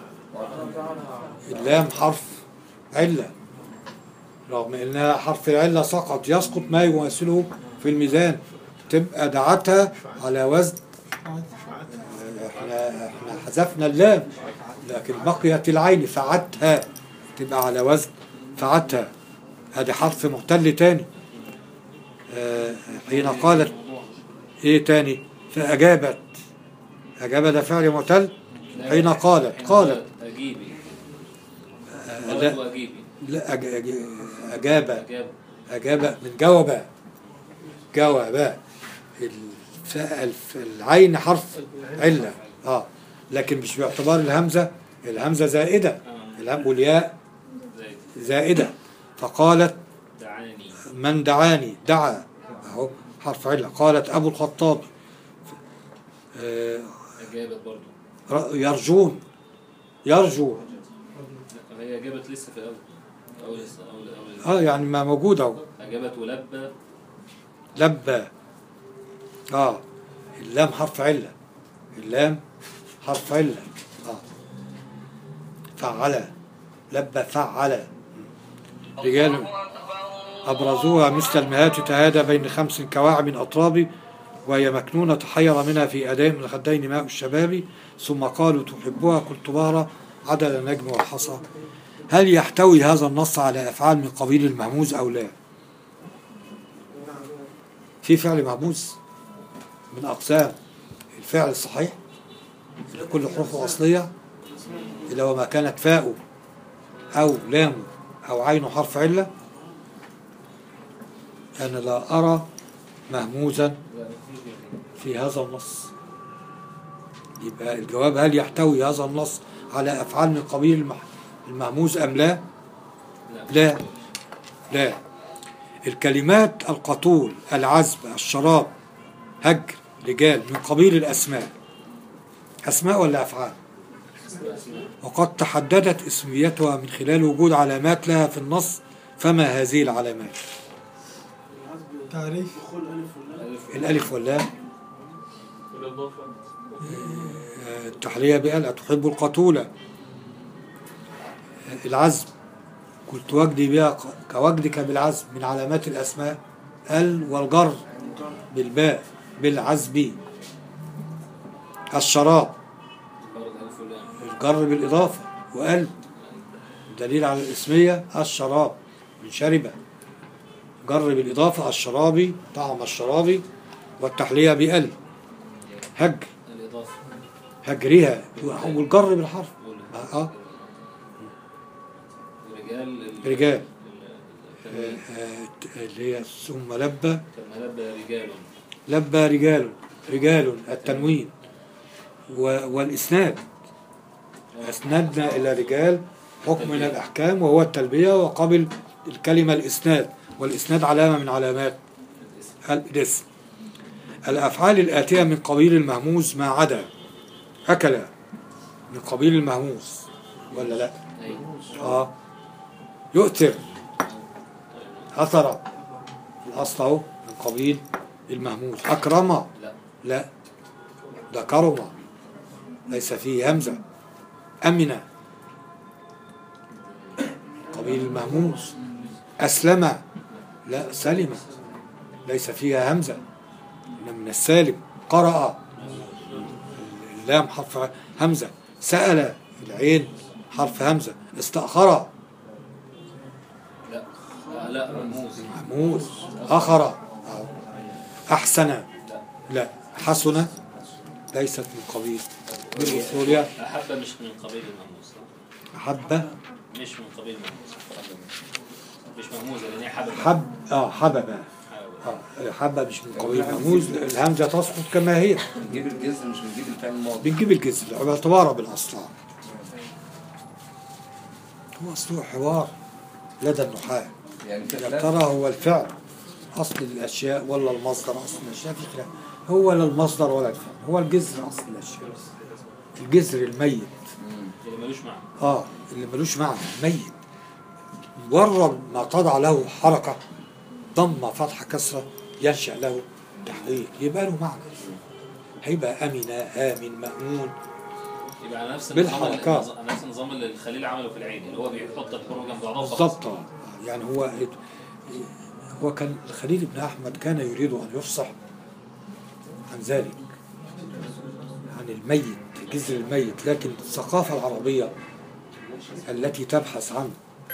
اللام حرف علة رغم انها حرف العلة سقط يسقط ما يمثله في الميزان تبقى دعتها على وزن احنا احنا حذفنا اللام لكن بقيت العين فعتها تبقى على وزن فعتها هذه حرف معتل تاني آه، حين قالت ايه تاني فأجابت أجاب ده فعل معتل حين قالت قالت أجيبي آه، قالت لا وأجيبي لا أج- أج- أجاب أجاب أجاب من جواب جواب الف- الف- العين حرف علة اه لكن مش باعتبار الهمزة الهمزة زائدة آه. الهم والياء زي زائدة فقالت دعاني من دعاني دعا اهو حرف علة قالت أبو الخطاب آه، أجابت برضو ر- يرجون يرجو لا، هي أجابت لسه في الأول أول أول أول اه يعني ما موجود اهو أجابت ولبى لبى اه اللام حرف علة اللام حرف علة اه فعل لبى فعل رجال أبرزوها مثل المهات تهادى بين خمس كواعب أطراب وهي مكنونة تحير منها في أداء من الخدين ماء الشباب ثم قالوا تحبها قلت بهرة عدد النجم والحصى هل يحتوي هذا النص على أفعال من قبيل المهموز أو لا في فعل مهموز من أقسام الفعل الصحيح اللي كل حروفه أصلية اللي هو ما كانت فاء أو لام أو عين حرف علة أنا لا أرى مهموزا في هذا النص يبقى الجواب هل يحتوي هذا النص على أفعال من قبيل المح- المهموز أم لا لا لا الكلمات القتول العزب الشراب هجر رجال من قبيل الأسماء أسماء ولا أفعال وقد تحددت اسميتها من خلال وجود علامات لها في النص فما هذه العلامات تعريف الألف واللام والإضافة آه، التحلية بأل أتحب القتولة آه، العزم قلت وجدي بها ق- كوجدك بالعزم من علامات الأسماء ال والجر بالباء بالعزب الشراب برضه ألف ولام الجر بالإضافة وقلب دليل على الإسمية الشراب من شربة جر بالإضافة الشرابي طعم الشرابي والتحلية بأل هج الإضافة هجرها والجر بالحرف اه ورجال ال- رجال ال- آه، التنوين. آه، اللي هي ثم لبى كما لبى رجال لبى رجال رجال التنوين و- والإسناد أسندنا إلى رجال حكم من الأحكام وهو التلبية وقبل الكلمة الإسناد والإسناد علامة من علامات الاسم الأفعال الآتية من قبيل المهموز ما عدا أكل من قبيل المهموز ولا لا أيوة آه يؤثر أثر الأصل أهو من قبيل المهموز أكرم لا لا ده كرم ليس فيه همزة أمن قبيل المهموز أسلم لا سلم ليس فيها همزة إن من السالم قرأ اللام حرف همزة سأل العين حرف همزة استأخر لا لا لا رموز محمود أخر أهو. أحسن لا حسن ليست من قبيل بالأصول يعني. أحب مش من قبيل المهموز أحب مش من قبيل المهموز مش مهموزة لأن هي حبب حب اه حبب اه حبة مش من قبيل مهموز الهمزة تسقط كما هي بنجيب الجزر مش بنجيب الفعل الماضي بنجيب الجزر باعتباره بالأصل هو أصله حوار لدى النحاة يعني في يا خلاف ترى هو الفعل أصل الأشياء ولا المصدر أصل الأشياء في خلاف هو لا المصدر ولا الفعل هو الجذر أصل الأشياء الجذر الميت مم. اللي ملوش معنى اه اللي ملوش معنى ميت مجرد ما تضع له حركة ضم فتح كسرة ينشأ له تحقيق يبقى له معنى هيبقى أمن آمن مأمون يبقى على نفس النظام بالحركات. على نفس النظام اللي الخليل عمله في العين اللي هو بيحط الحروف جنب بعضها وخلاص. بالضبط آه. يعني هو هو كان الخليل بن أحمد كان يريد أن يفصح عن ذلك عن الميت جذر الميت لكن الثقافة العربية التي تبحث عن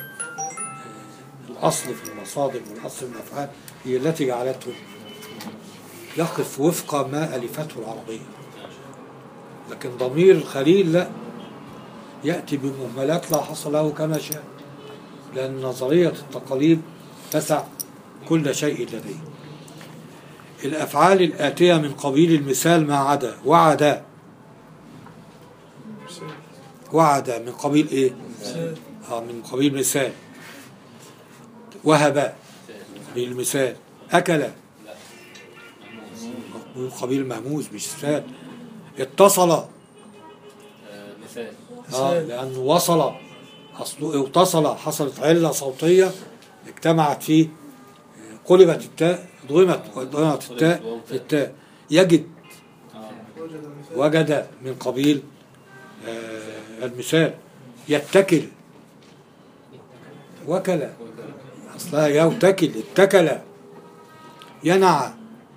الأصل في المصادر والأصل في الأفعال هي التي جعلته يقف وفق ما ألفته العربية لكن ضمير الخليل لا يأتي بمهملات لا حصل له كما شاء لأن نظرية التقاليد تسع كل شيء لديه الأفعال الآتية من قبيل المثال ما عدا وعد وعد من قبيل إيه؟ آه من قبيل مثال وهب من قبيل المثال أكل من قبيل مهموز مش مثال اتصل آه، مثال اه لانه وصل اصله اتصل حصلت عله صوتيه اجتمعت فيه آه، قلبت التاء ضمت ضمت التاء في التاء يجد وجد من قبيل آه، المثال يتكل وكل اصلها يوتكل اتكل ينعى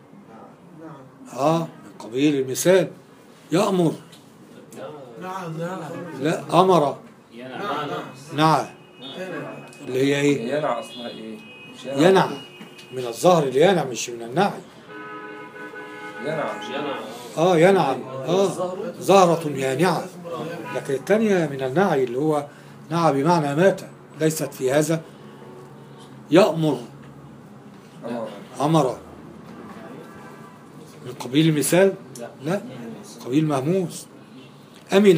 اه من قبيل المثال يأمر نعم نعم لا أمر ينعى نعى اللي هي ايه ينع اصلها ايه؟ مش ينع ينع من الظهر اللي ينع مش من النعي ينعم ينعم اه ينعم اه زهرة يانعة لكن الثانية من النعي اللي هو نعى بمعنى مات ليست في هذا يأمر أمر. أمر من قبيل المثال لا. لا قبيل مهموس أمن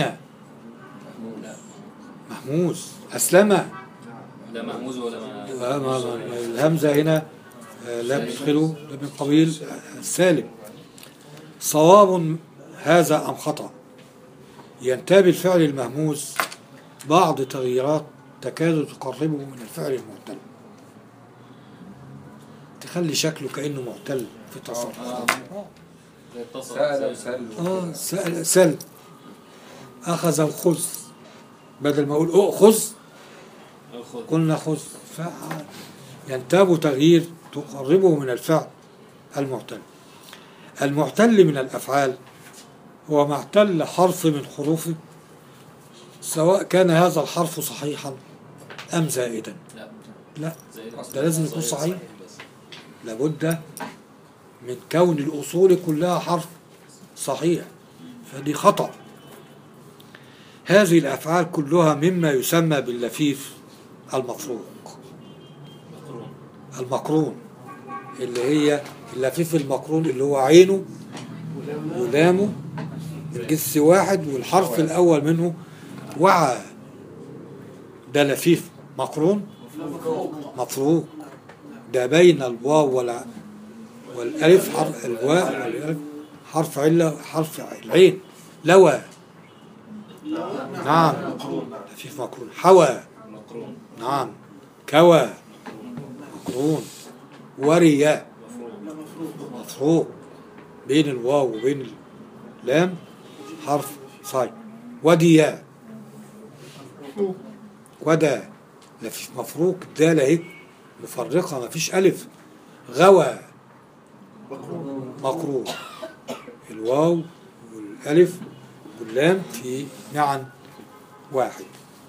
مهموس أسلم لا مهموز ولا ما آه، ما- ما- الهمزة هنا آه، لا تدخله ده من قبيل السالم صواب هذا أم خطأ ينتابي الفعل المهموس بعض تغييرات تكاد تقربه من الفعل المعتل تخلي شكله كأنه معتل في تصرف زي اتصل سأل زي- وسأل اه سأل سل أخذ الخذ بدل ما أقول أخذ الخضر قلنا خذ ينتاب تغيير تقربه من الفعل المعتل المعتل من الأفعال هو ما اعتل حرف من حروفه سواء كان هذا الحرف صحيحا أم زائدا لا لا زي ده لازم يكون زي صحيح. بس لابد من كون الأصول كلها حرف صحيح فدي خطأ هذه الأفعال كلها مما يسمى باللفيف المفروق مقرون المقرون اللي هي اللفيف المقرون اللي هو عينه ولامه من جنس واحد والحرف الأول منه وعى ده لفيف مقرون مفروق ده بين الواو ولا والألف حرف الواو والألف حرف علة حرف العين لوى نعم لفيف مقرون حوى مقرون نعم كوى مقرون وريا مفروق بين الواو وبين اللام حرف صاي وديا ودا لفيف مفروق الدالة اهي مفرقة مفيش ألف غوى مقرون الواو والألف واللام في معا واحد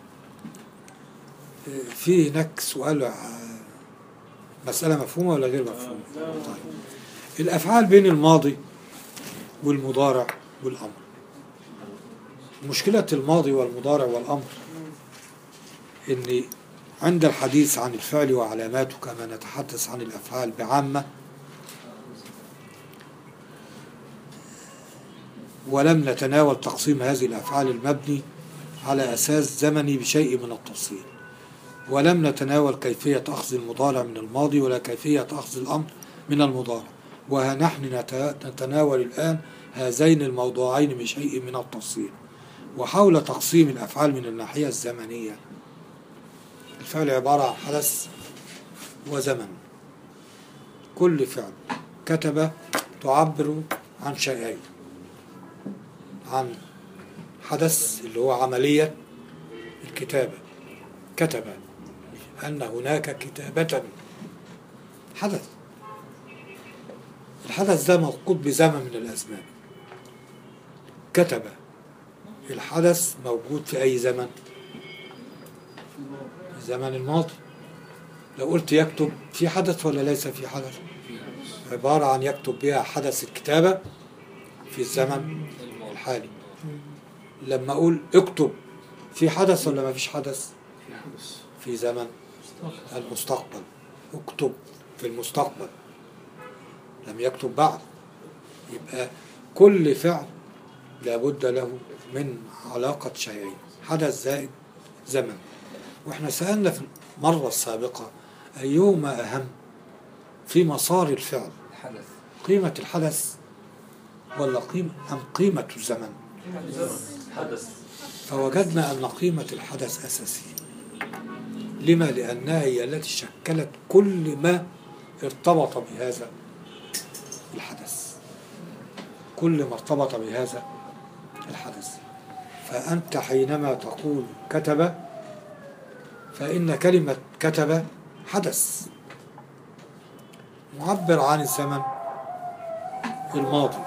في هناك سؤال آه، مسألة مفهومة ولا غير مفهومة؟ طيب. الأفعال بين الماضي والمضارع والأمر مشكلة الماضي والمضارع والأمر إن عند الحديث عن الفعل وعلاماته كما نتحدث عن الأفعال بعامة ولم نتناول تقسيم هذه الأفعال المبني على أساس زمني بشيء من التفصيل ولم نتناول كيفية أخذ المضارع من الماضي ولا كيفية أخذ الأمر من المضارع ونحن نت- نتناول الآن هذين الموضوعين بشيء من التفصيل وحول تقسيم الأفعال من الناحية الزمنية الفعل عبارة عن حدث وزمن كل فعل كتب تعبر عن شيئين عن حدث اللي هو عملية الكتابة كتب أن هناك كتابة حدث الحدث ده موجود بزمن من الأزمان كتب الحدث موجود في أي زمن في زمن الماضي لو قلت يكتب في حدث ولا ليس في حدث عبارة عن يكتب بها حدث الكتابة في الزمن الحالي لما أقول اكتب في حدث ولا ما فيش حدث في زمن المستقبل اكتب في المستقبل لم يكتب بعد يبقى كل فعل لابد له من علاقة شيئين حدث زائد زمن واحنا سألنا في المرة السابقة أيهما أهم في مسار الفعل الحدث قيمة الحدث ولا قيمة أم قيمة الزمن حدث فوجدنا أن قيمة الحدث أساسية لما لأنها هي التي شكلت كل ما ارتبط بهذا الحدث كل ما ارتبط بهذا الحدث فأنت حينما تقول كتب فإن كلمة كتب حدث معبر عن الزمن الماضي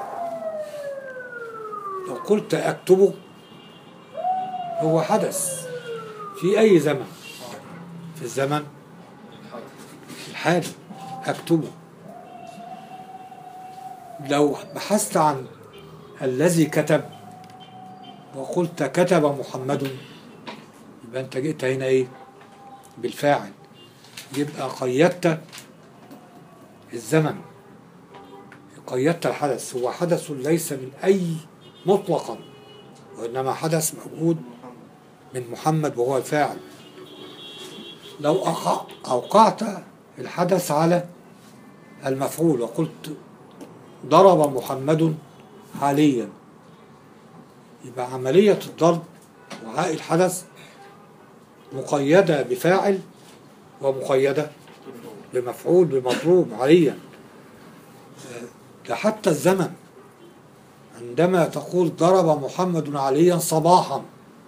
لو قلت أكتبه هو حدث في أي زمن في الزمن الحالي أكتبه لو بحثت عن الذي كتب وقلت كتب محمد يبقى انت جئت هنا ايه بالفاعل يبقى قيدت الزمن قيدت الحدث هو حدث ليس من أي مطلقا وإنما حدث موجود من محمد وهو الفاعل لو أقع أوقعت الحدث على المفعول وقلت ضرب محمد حاليا يبقى عملية الضرب وعاء الحدث مقيدة بفاعل ومقيدة بمفعول بمضروب عليا ده حتى الزمن عندما تقول ضرب محمد عليا صباحا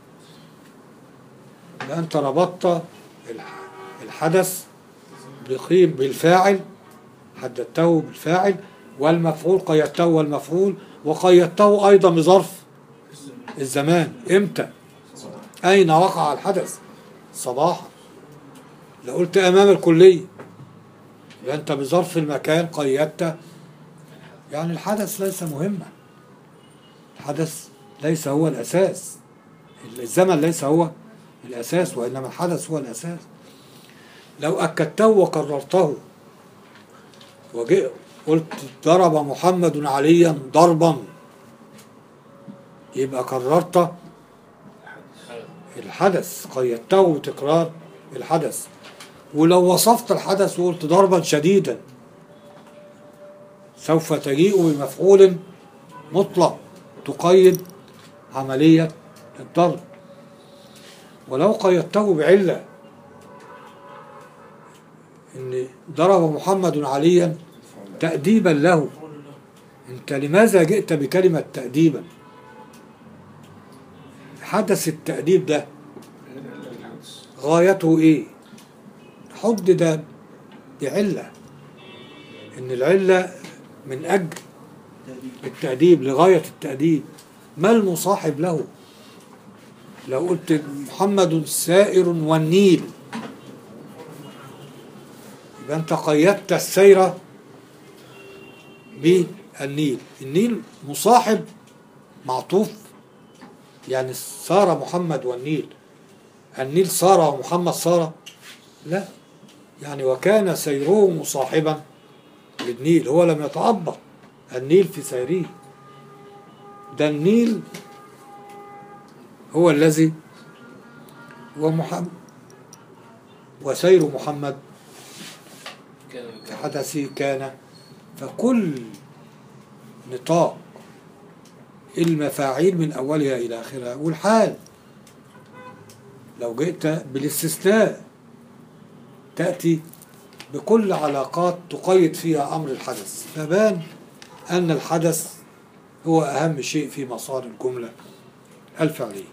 يبقى انت ربطت الح- الحدث بقيم بالفاعل حددته بالفاعل والمفعول قيدته والمفعول وقيدته ايضا بظرف الزمان امتى اين وقع الحدث صباحا لو قلت امام الكليه يبقى انت بظرف المكان قيدت يعني الحدث ليس مهما الحدث ليس هو الاساس الزمن ليس هو الاساس وانما الحدث هو الاساس لو اكدته وكررته وجئ قلت ضرب محمد عليا ضربا يبقى كررت الحدث قيدته بتكرار الحدث ولو وصفت الحدث وقلت ضربا شديدا سوف تجيء بمفعول مطلق تقيد عملية الضرب ولو قيدته بعلة ان ضرب محمد عليا تأديبا له انت لماذا جئت بكلمة تأديبا حدث التأديب ده غايته ايه حدد بعلة ان العلة من اجل التأديب لغاية التأديب ما المصاحب له لو قلت محمد سائر والنيل يبقى انت قيدت السير بالنيل النيل مصاحب معطوف يعني سار محمد والنيل النيل سار ومحمد سار لا يعني وكان سيره مصاحبا للنيل هو لم يتعبط النيل في سيره ده النيل هو الذي ومحمد وسير محمد كان كحدثه كان فكل نطاق المفاعيل من أولها إلى آخرها والحال لو جئت بالاستثناء تأتي بكل علاقات تقيد فيها أمر الحدث فبان أن الحدث هو أهم شيء في مسار الجملة الفعلية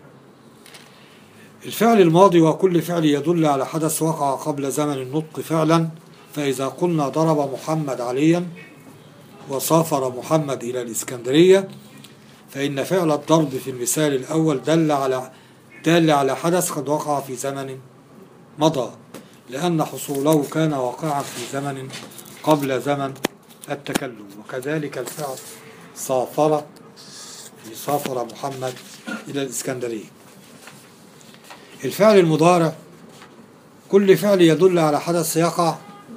الفعل الماضي وكل فعل يدل على حدث وقع قبل زمن النطق فعلا فإذا قلنا ضرب محمد عليا وسافر محمد إلى الإسكندرية فإن فعل الضرب في المثال الأول دل على دال على حدث قد وقع في زمن مضى لأن حصوله كان واقعا في زمن قبل زمن التكلم وكذلك الفعل سافر سافر محمد إلى الإسكندرية الفعل المضارع كل فعل يدل على حدث يقع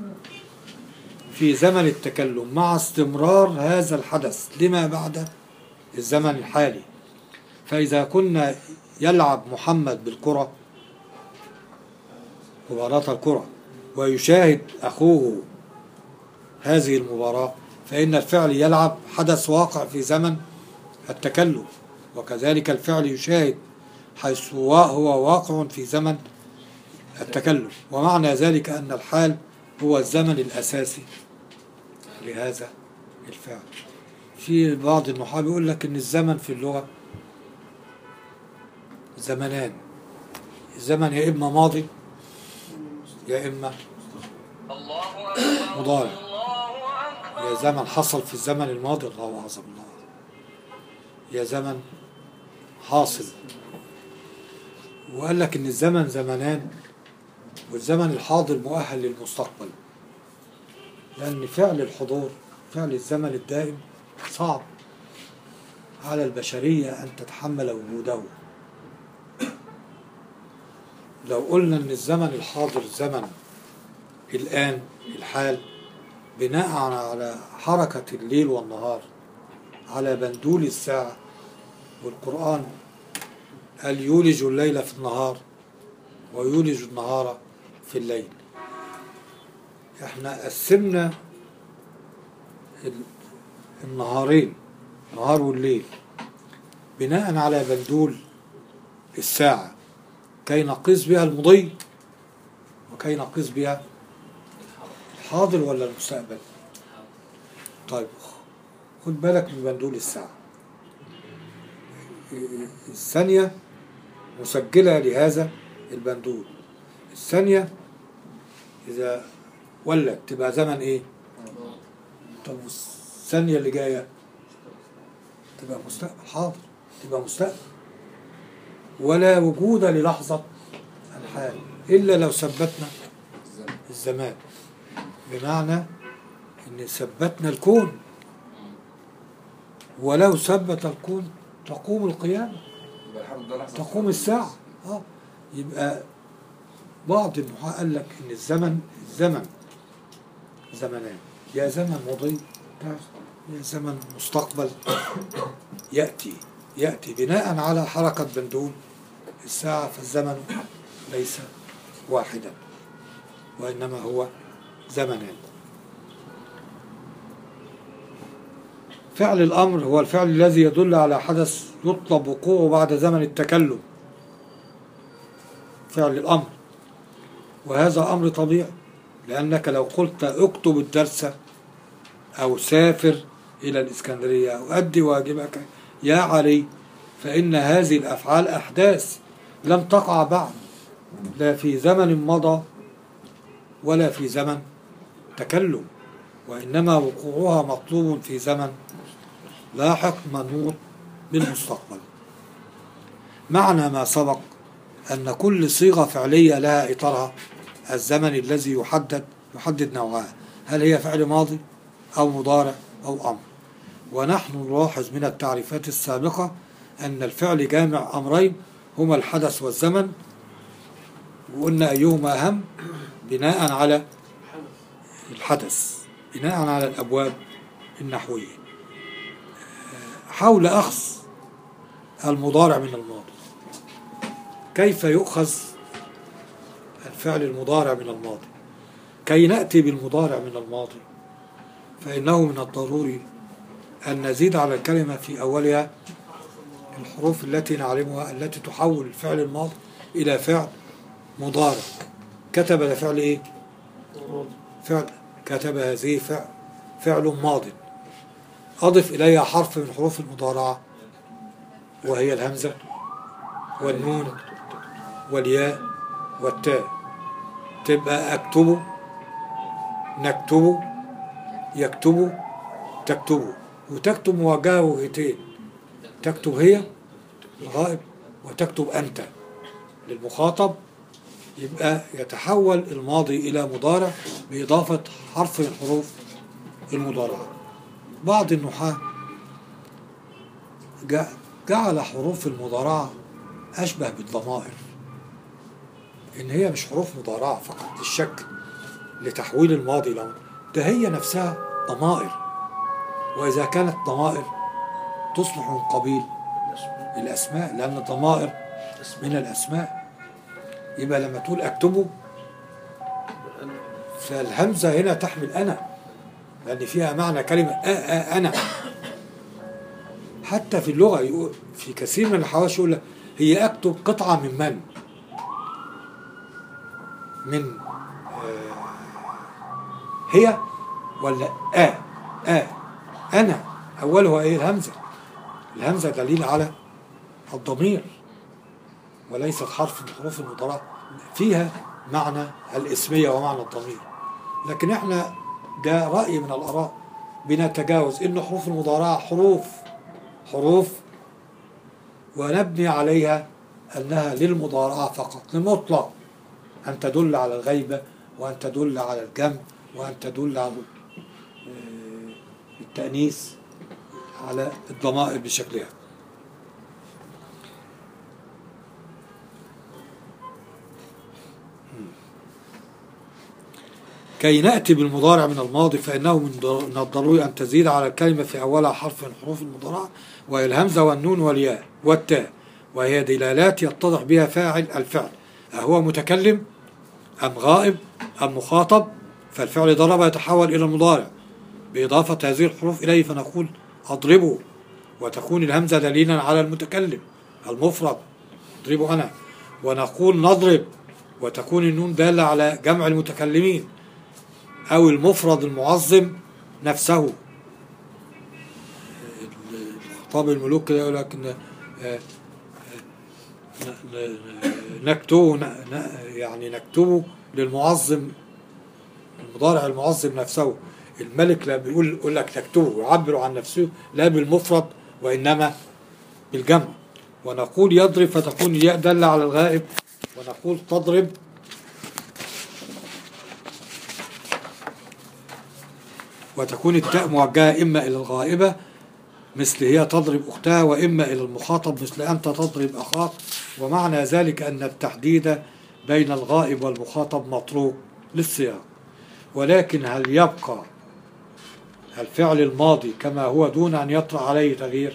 في زمن التكلم مع استمرار هذا الحدث لما بعد الزمن الحالي فإذا كنا يلعب محمد بالكرة مباراة الكرة ويشاهد أخوه هذه المباراة فإن الفعل يلعب حدث واقع في زمن التكلم وكذلك الفعل يشاهد حيث هو واقع في زمن التكلم ومعنى ذلك أن الحال هو الزمن الأساسي لهذا الفعل في بعض النحاة بيقول لك ان الزمن في اللغة زمنان الزمن يا اما ماضي يا اما مضارع يا زمن حصل في الزمن الماضي الله اعظم الله يا زمن حاصل وقال لك ان الزمن زمنان والزمن الحاضر مؤهل للمستقبل لأن فعل الحضور فعل الزمن الدائم صعب على البشرية أن تتحمل وجوده لو قلنا أن الزمن الحاضر زمن الآن الحال بناء على حركة الليل والنهار على بندول الساعة والقرآن قال يولج الليل في النهار ويولج النهار في الليل احنا قسمنا ال- النهارين النهار والليل بناء على بندول الساعة كي نقيس بها المضي وكي نقيس بها الحاضر ولا المستقبل طيب خد بالك من بندول الساعة الثانية مسجلة لهذا البندول الثانية إذا ولت تبقى زمن إيه؟ طب الثانية اللي جاية تبقى مستقبل حاضر تبقى مستقبل ولا وجود للحظة الحال إلا لو ثبتنا الزمن الزمان بمعنى ان ثبتنا الكون ولو ثبت الكون تقوم القيامة يبقى الحرب ده لحظة تقوم الساعة اه يبقى بعض النحاة قال لك ان الزمن الزمن زمنان يا زمن مضي يا زمن مستقبل يأتي يأتي بناء على حركة بندول الساعة فالزمن ليس واحدا وإنما هو زمنان فعل الأمر هو الفعل الذي يدل على حدث يطلب وقوعه بعد زمن التكلم فعل الأمر وهذا أمر طبيعي لأنك لو قلت اكتب الدرس أو سافر إلى الإسكندرية أو أدي واجبك يا علي فإن هذه الأفعال أحداث لم تقع بعد لا في زمن مضى ولا في زمن تكلم وإنما وقوعها مطلوب في زمن لاحق منوط بالمستقبل معنى ما سبق أن كل صيغة فعلية لها إطارها الزمن الذي يحدد يحدد نوعها هل هي فعل ماضي أو مضارع أو أمر ونحن نلاحظ من التعريفات السابقة أن الفعل جامع أمرين هما الحدث والزمن وقلنا أيهما أهم بناء على الحدث بناء على الأبواب النحوية حول أخذ المضارع من الماضي كيف يؤخذ الفعل المضارع من الماضي كي نأتي بالمضارع من الماضي فإنه من الضروري أن نزيد على الكلمة في أولها الحروف التي نعلمها التي تحول الفعل الماضي إلى فعل مضارع كتب ده فعل إيه؟ فعل كتب هذه فعل فعل ماض أضف إليها حرف من حروف المضارعة وهي الهمزة والنون والياء والتاء تبقى أكتبه نكتبه يكتبه تكتبه وتكتب موجهة وجهتين تكتب هي الغائب وتكتب أنت للمخاطب يبقى يتحول الماضي إلى مضارع بإضافة حرف من حروف المضارعة بعض النحاة جع- جعل حروف المضارعة أشبه بالضمائر إن هي مش حروف مضارعة فقط للشكل لتحويل الماضي إلى ده هي نفسها ضمائر وإذا كانت ضمائر تصلح من قبيل الأسماء لأن الضمائر من الأسماء يبقى لما تقول أكتبه فالهمزة هنا تحمل أنا لأن فيها معنى كلمة أ أ أنا حتى في اللغة يقول في كثير من الحواشي يقول لك هي أكتب قطعة من من من آه، هي ولا آ آ أنا أولها إيه الهمزة الهمزة دليل على الضمير وليست حرف من حروف المضارعة فيها معنى الاسمية ومعنى الضمير لكن احنا ده رأي من الآراء بنتجاوز إن حروف المضارعة حروف حروف ونبني عليها أنها للمضارعة فقط لمطلق أن تدل على الغيبة وأن تدل على الجمع وأن تدل على آه، التأنيث على الضمائر بشكلها كي نأتي بالمضارع من الماضي فإنه من ضر- من الضروري أن تزيد على الكلمة في أولها حرف من حروف المضارعة وهي الهمزة والنون والياء والتاء وهي دلالات يتضح بها فاعل الفعل أهو متكلم أم غائب أم مخاطب فالفعل ضرب يتحول إلى المضارع بإضافة هذه الحروف إليه فنقول أضربه وتكون الهمزة دليلا على المتكلم المفرد أضربه أنا ونقول نضرب وتكون النون دالة على جمع المتكلمين أو المفرد المعظم نفسه خطاب الملوك كده يقول لك إن- آه، ن- ن- نكتبه ن- ن- يعني نكتبه للمعظم المضارع المعظم نفسه الملك لا بيقول يقول لك تكتبه يعبر عن نفسه لا بالمفرد وإنما بالجمع ونقول يضرب فتكون الياء دالة على الغائب ونقول تضرب وتكون التاء موجهة إما إلى الغائبة مثل هي تضرب أختها وإما إلى المخاطب مثل أنت تضرب أخاك ومعنى ذلك أن التحديد بين الغائب والمخاطب متروك للسياق ولكن هل يبقى الفعل الماضي كما هو دون أن يطرأ عليه تغيير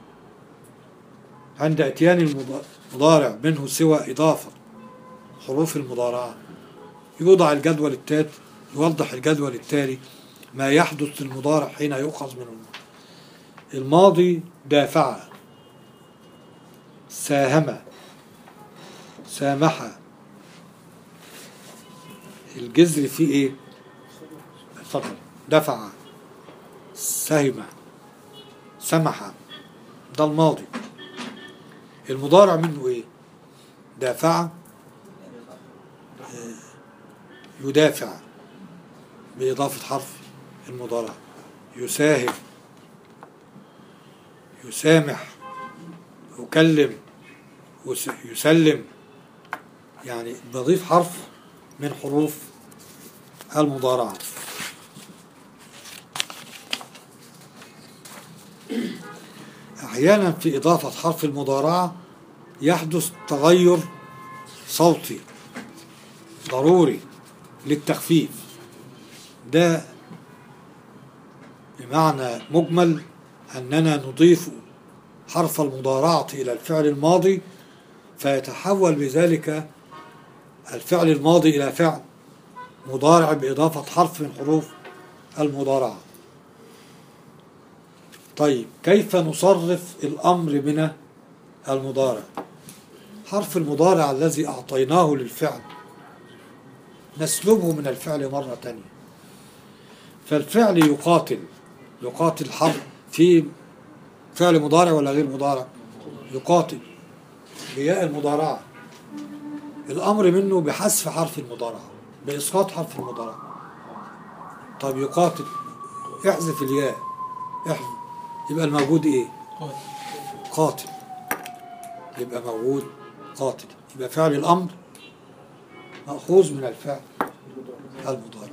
عند اتيان المض- المضارع منه سوى إضافة حروف المضارعة يوضع الجدول التالي يوضح الجدول التالي ما يحدث للمضارع حين يؤخذ من الماضي الماضي دافع ساهم سامح الجذر فيه ايه اتفضل دفع سهم سمح ده الماضي المضارع منه ايه دافع آه، يدافع بإضافة حرف المضارع يساهم يسامح يكلم يس- يسلم يعني بضيف حرف من حروف المضارعة أحيانا في إضافة حرف المضارعة يحدث تغير صوتي ضروري للتخفيف ده بمعنى مجمل أننا نضيف حرف المضارعة إلى الفعل الماضي فيتحول بذلك الفعل الماضي إلى فعل مضارع بإضافة حرف من حروف المضارعة طيب كيف نصرف الأمر من المضارع حرف المضارع الذي أعطيناه للفعل نسلبه من الفعل مرة تانية فالفعل يقاتل يقاتل حرف في فعل مضارع ولا غير مضارع يقاتل بياء المضارعة الأمر منه بحذف حرف المضارعة بإسقاط حرف المضارعة طب يقاتل احذف الياء احذف يبقى الموجود ايه قاتل يبقى موجود قاتل يبقى فعل الأمر مأخوذ من الفعل المضارع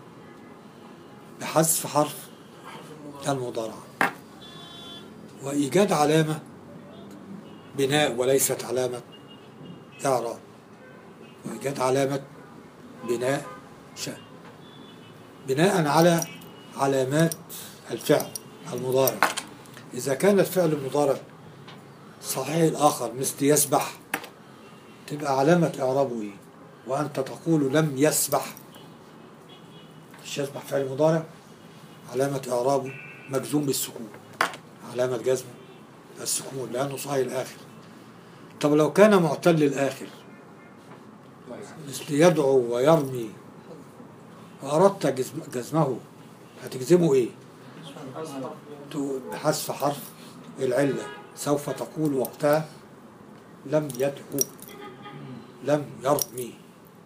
بحذف حرف المضارعة وإيجاد علامة بناء وليست علامة إعراب وإيجاد علامة بناء شأن بناء على علامات الفعل المضارع إذا كان الفعل المضارع صحيح الآخر مثل يسبح تبقى علامة إعرابه إيه وأنت تقول لم يسبح مش يسبح فعل مضارع علامة إعرابه مجزوم بالسكون علامة جزمه السكون لأنه صحيح الآخر طب لو كان معتل الآخر مثل يدعو ويرمي وأردت جزم جزمه هتجزمه إيه؟ تقول بحذف حرف العلة سوف تقول وقتها لم يدعو لم يرمي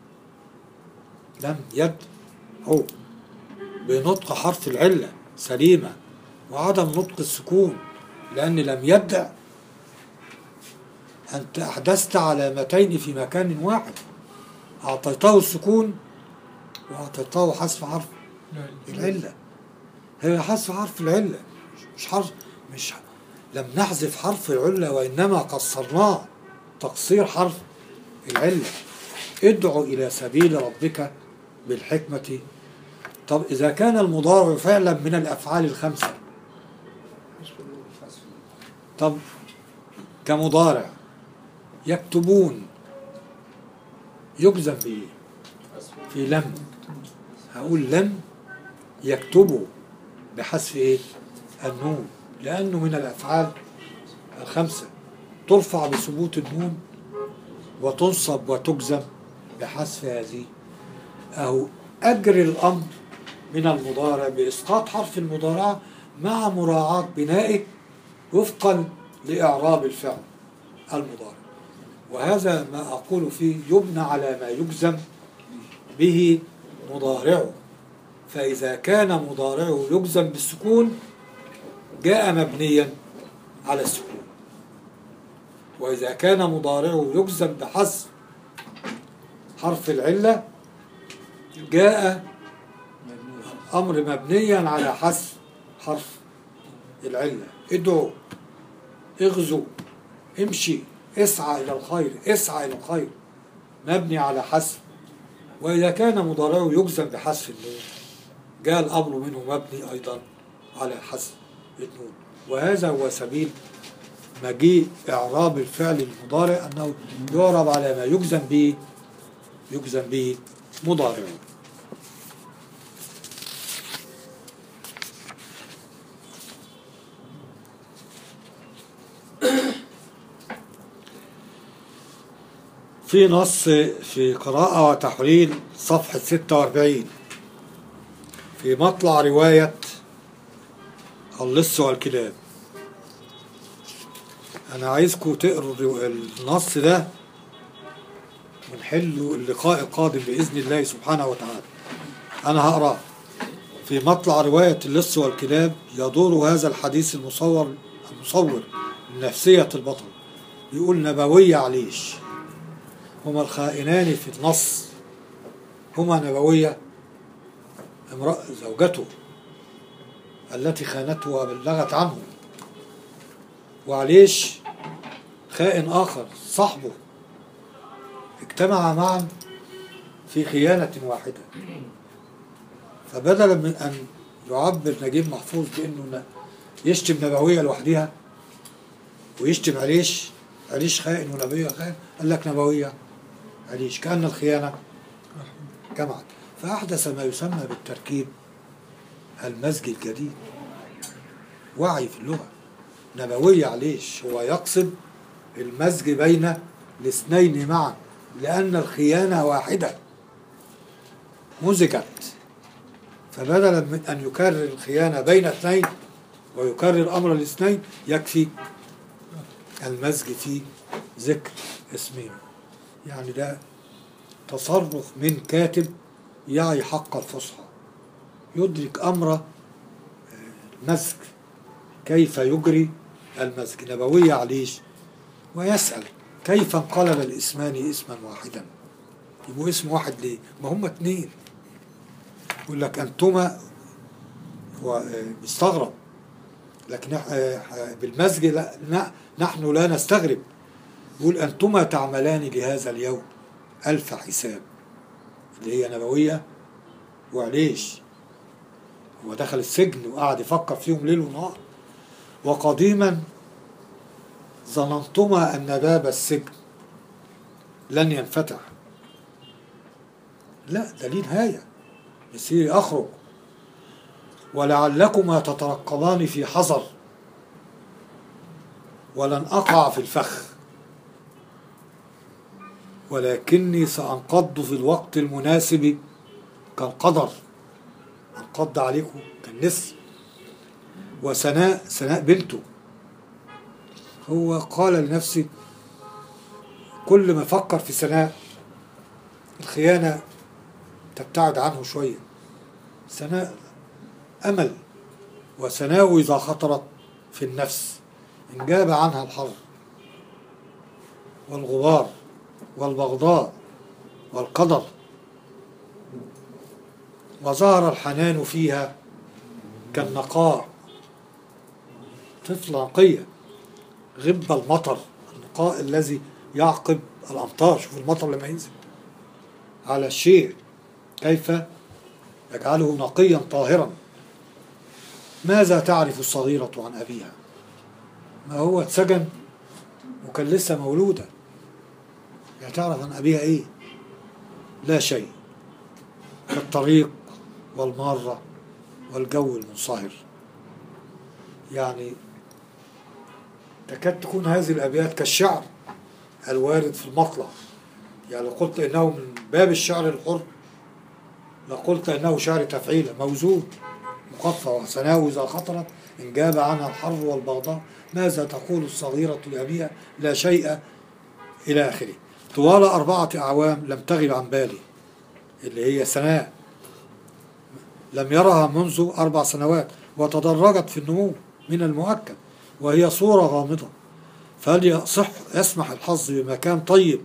لم يدعو بنطق حرف العلة سليمة وعدم نطق السكون لأن لم يدع أنت أحدثت علامتين في مكان واحد أعطيته السكون وأعطيته حذف حرف العلة هي حذف حرف العلة مش حرف مش لم نحذف حرف العلة وإنما قصرناه تقصير حرف العلة ادعو إلى سبيل ربك بالحكمة طب إذا كان المضارع فعلا من الأفعال الخمسة طب كمضارع يكتبون يجزم بإيه؟ في لم هقول لم يكتبوا بحذف ايه؟ النون لأنه من الأفعال الخمسة ترفع بثبوت النون وتنصب وتجزم بحذف هذه أهو أجري الأمر من المضارع بإسقاط حرف المضارعة مع مراعاة بنائه وفقا لإعراب الفعل المضارع وهذا ما أقول فيه يبنى على ما يجزم به مضارعه فإذا كان مضارعه يجزم بالسكون جاء مبنيا على السكون وإذا كان مضارعه يجزم بحذف حرف العلة جاء أمر مبنيا على حذف حرف العلة ادعو اغزو امشي اسعى إلى الخير اسعى إلى الخير مبني على حذف وإذا كان مضارعه يجزم بحذف النون جاء الأمر منه مبني أيضا على حذف النون وهذا هو سبيل مجيء إعراب الفعل المضارع أنه يعرب على ما يجزم به يجزم به مضارعه في نص في قراءة وتحليل صفحة 46 في مطلع رواية اللص والكلاب أنا عايزكم تقروا الرو- النص ده ونحله اللقاء القادم بإذن الله سبحانه وتعالى أنا هقرأ في مطلع رواية اللص والكلاب يدور هذا الحديث المصور المصور لنفسية البطل يقول نبوية عليش هما الخائنان في النص هما نبوية امرأة زوجته التي خانته وبلغت عنه وعليش خائن آخر صاحبه اجتمع معا في خيانة واحدة فبدلا من أن يعبر نجيب محفوظ بأنه ن- يشتم نبوية لوحدها ويشتم عليش عليش خائن ونبوية خائن قال لك نبوية عليش كأن الخيانة جمعت فأحدث ما يسمى بالتركيب المزج الجديد وعي في اللغة نبوية عليش هو يقصد المزج بين الاثنين معا لأن الخيانة واحدة مزجت فبدلا من أن يكرر الخيانة بين اثنين ويكرر أمر الاثنين يكفي المزج في ذكر اسمين يعني ده تصرف من كاتب يعي حق الفصحى يدرك أمر آه، المزج كيف يجري المزج نبوية عليش ويسأل كيف انقلب الاسمان اسما واحدا يبقوا اسم واحد ليه ما هم اتنين يقول لك انتما هو آه، بيستغرب لكن إح- آه، بالمزج لا لا- نحن لا نستغرب يقول انتما تعملان لهذا اليوم الف حساب اللي هي نبويه وعليش هو دخل السجن وقعد يفكر فيهم ليل ونهار وقديما ظننتما أن باب السجن لن ينفتح لا ده ليه نهاية يصير أخرج ولعلكما تترقبان في حذر ولن أقع في الفخ ولكني سأنقض في الوقت المناسب كالقدر انقض عليكم كالنسر وسناء سناء بنته هو قال لنفسه كل ما فكر في سناء الخيانة تبتعد عنه شوية سناء أمل وسناء إذا خطرت في النفس انجاب عنها الحر والغبار والبغضاء والقدر وظهر الحنان فيها كالنقاء طفلة نقية غب المطر النقاء الذي يعقب الأمطار شوف المطر لما ينزل على الشيء كيف يجعله نقيا طاهرا ماذا تعرف الصغيرة عن أبيها ما هو اتسجن وكان لسه مولودة يا تعرف عن أبيها إيه لا شيء كالطريق والمارة والجو المنصهر يعني تكاد تكون هذه الأبيات كالشعر الوارد في المطلع يعني لو قلت إنه من باب الشعر الحر لقلت إنه شعر تفعيلة موزون مقفى وحسناه إذا خطرت إن جاب عنها الحر والبغضاء ماذا تقول الصغيرة لأبيها لا شيء إلى آخره طوال أربعة أعوام لم تغب عن بالي اللي هي سناء لم يرها منذ أربع سنوات وتدرجت في النمو من المؤكد وهي صورة غامضة فليصح يسمح الحظ بمكان طيب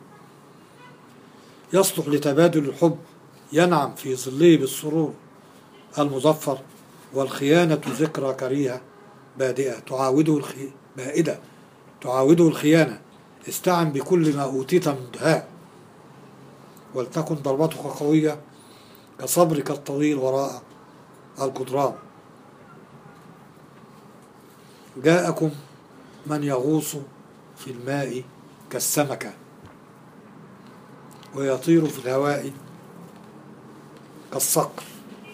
يصلح لتبادل الحب ينعم في ظله بالسرور المظفر والخيانة ذكرى كريهة بادئة تعاوده الخي... بائدة تعاوده الخيانة استعن بكل ما أوتيت من دهاء ولتكن ضربتك قوية كصبرك الطويل وراء الجدران جاءكم من يغوص في الماء كالسمكة ويطير في الهواء كالصقر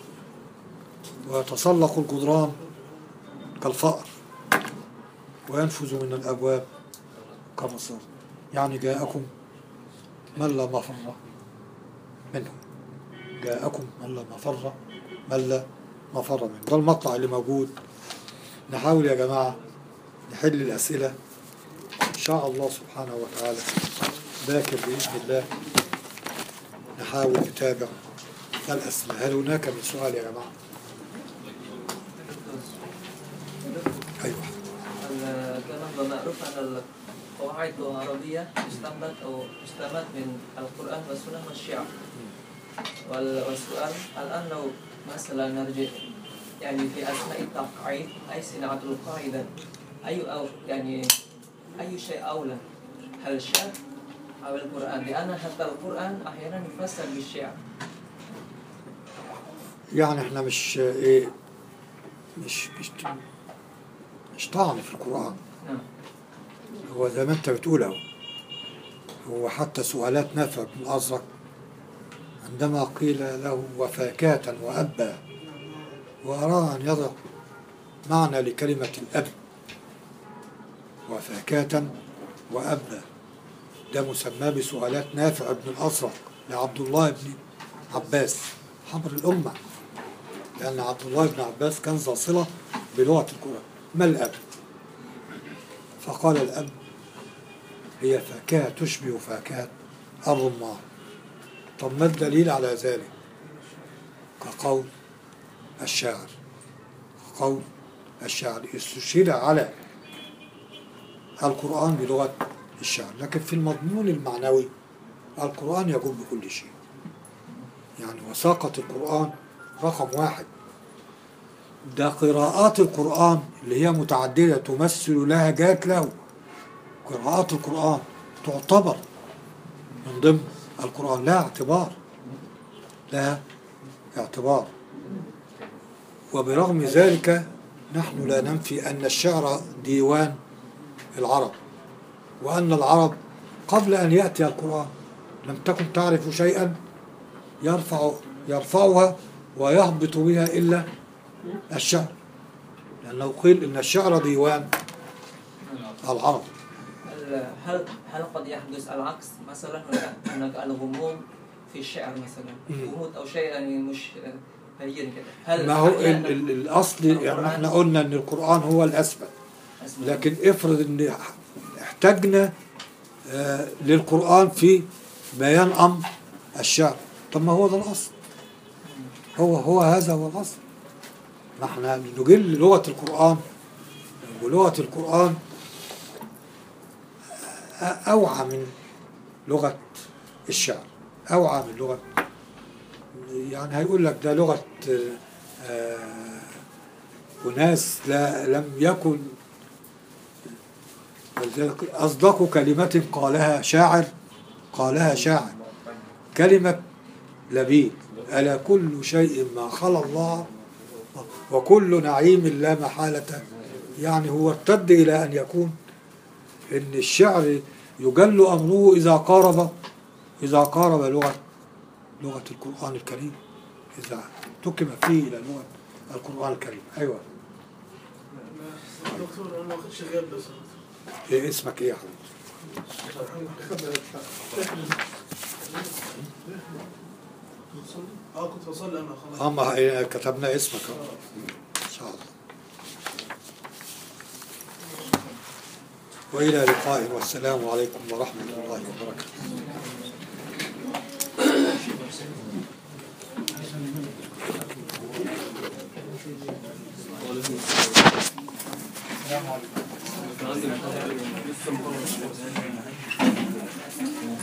ويتسلق الجدران كالفأر وينفذ من الأبواب كالرصاص يعني جاءكم من لا مفر منه جاءكم من لا مفر من لا مفر منه ده المقطع اللي موجود نحاول يا جماعة نحل الأسئلة إن شاء الله سبحانه وتعالى باكر بإذن الله نحاول نتابع الأسئلة هل هناك من سؤال يا جماعة؟ أيوه كما معروف أن القواعد العربية استنبط أو استمد من القرآن والسنة والشيعة وال- والسؤال الآن لو مثلا نرجع يعني في أسماء التقعيد أي صناعة القاعدة أي أو يعني أي شيء أولى هل الشعر أو القرآن لأن حتى القرآن أحيانا يفسر بالشعر يعني احنا مش ايه مش مش مش طعن في القرآن نعم هو زي ما انت بتقول اهو هو حتى سؤالات نافع بن الأزرق عندما قيل له وفاكاة وأبا وأراد أن يضع معنى لكلمة الأب وفاكاة وأبا ده مسمى بسؤالات نافع بن الأزرق لعبد الله بن عباس حبر الأمة لأن عبد الله بن عباس كان ذا صلة بلغة القرآن ما الأب؟ فقال الأب هي فاكهة تشبه فاكهة الرمان طب ما الدليل على ذلك كقول الشاعر كقول الشاعر استشهد على القرآن بلغة الشعر لكن في المضمون المعنوي القرآن يقول بكل شيء يعني وساقة القرآن رقم واحد ده قراءات القرآن اللي هي متعددة تمثل لهجات له قراءات القرآن تعتبر من ضمن القرآن لها اعتبار لها اعتبار وبرغم ذلك نحن لا ننفي أن الشعر ديوان العرب وأن العرب قبل أن يأتي القرآن لم تكن تعرف شيئا يرفع يرفعها ويهبط بها إلا الشعر لأنه قيل إن الشعر ديوان العرب هل هل هل قد يحدث العكس مثلا هناك هناك الغموض في الشعر مثلا مم. غموض او شيء يعني مش بين كده هل ما هو ال أحياناً ال الأصل يعني القرآن- احنا قلنا إن القرآن هو الأثبت أسمع. لكن افرض إن احتاجنا آه، للقرآن في بيان أمر الشعر طب ما هو ده الأصل هو هو هذا هو الأصل ما احنا نجل لغة القرآن ولغة القرآن أ- أوعى من لغة الشعر أوعى من لغة يعني هيقول لك ده لغة آه، أناس لا لم يكن ولذلك أصدق كلمة قالها شاعر قالها شاعر كلمة لبيد ألا كل شيء ما خلا الله وكل نعيم لا محالة يعني هو ارتد إلى أن يكون إن الشعر يجل أمره إذا قارب إذا قارب لغة لغة القرآن الكريم إذا تكم فيه إلى لغة القرآن الكريم أيوة دكتور انا ما اخدش غياب بس إيه اسمك إيه يا حبيبي؟ اه كنت بصلي انا خلاص أما إيه كتبنا اسمك أهو. إن شاء الله وإلى لقاء والسلام عليكم ورحمة الله وبركاته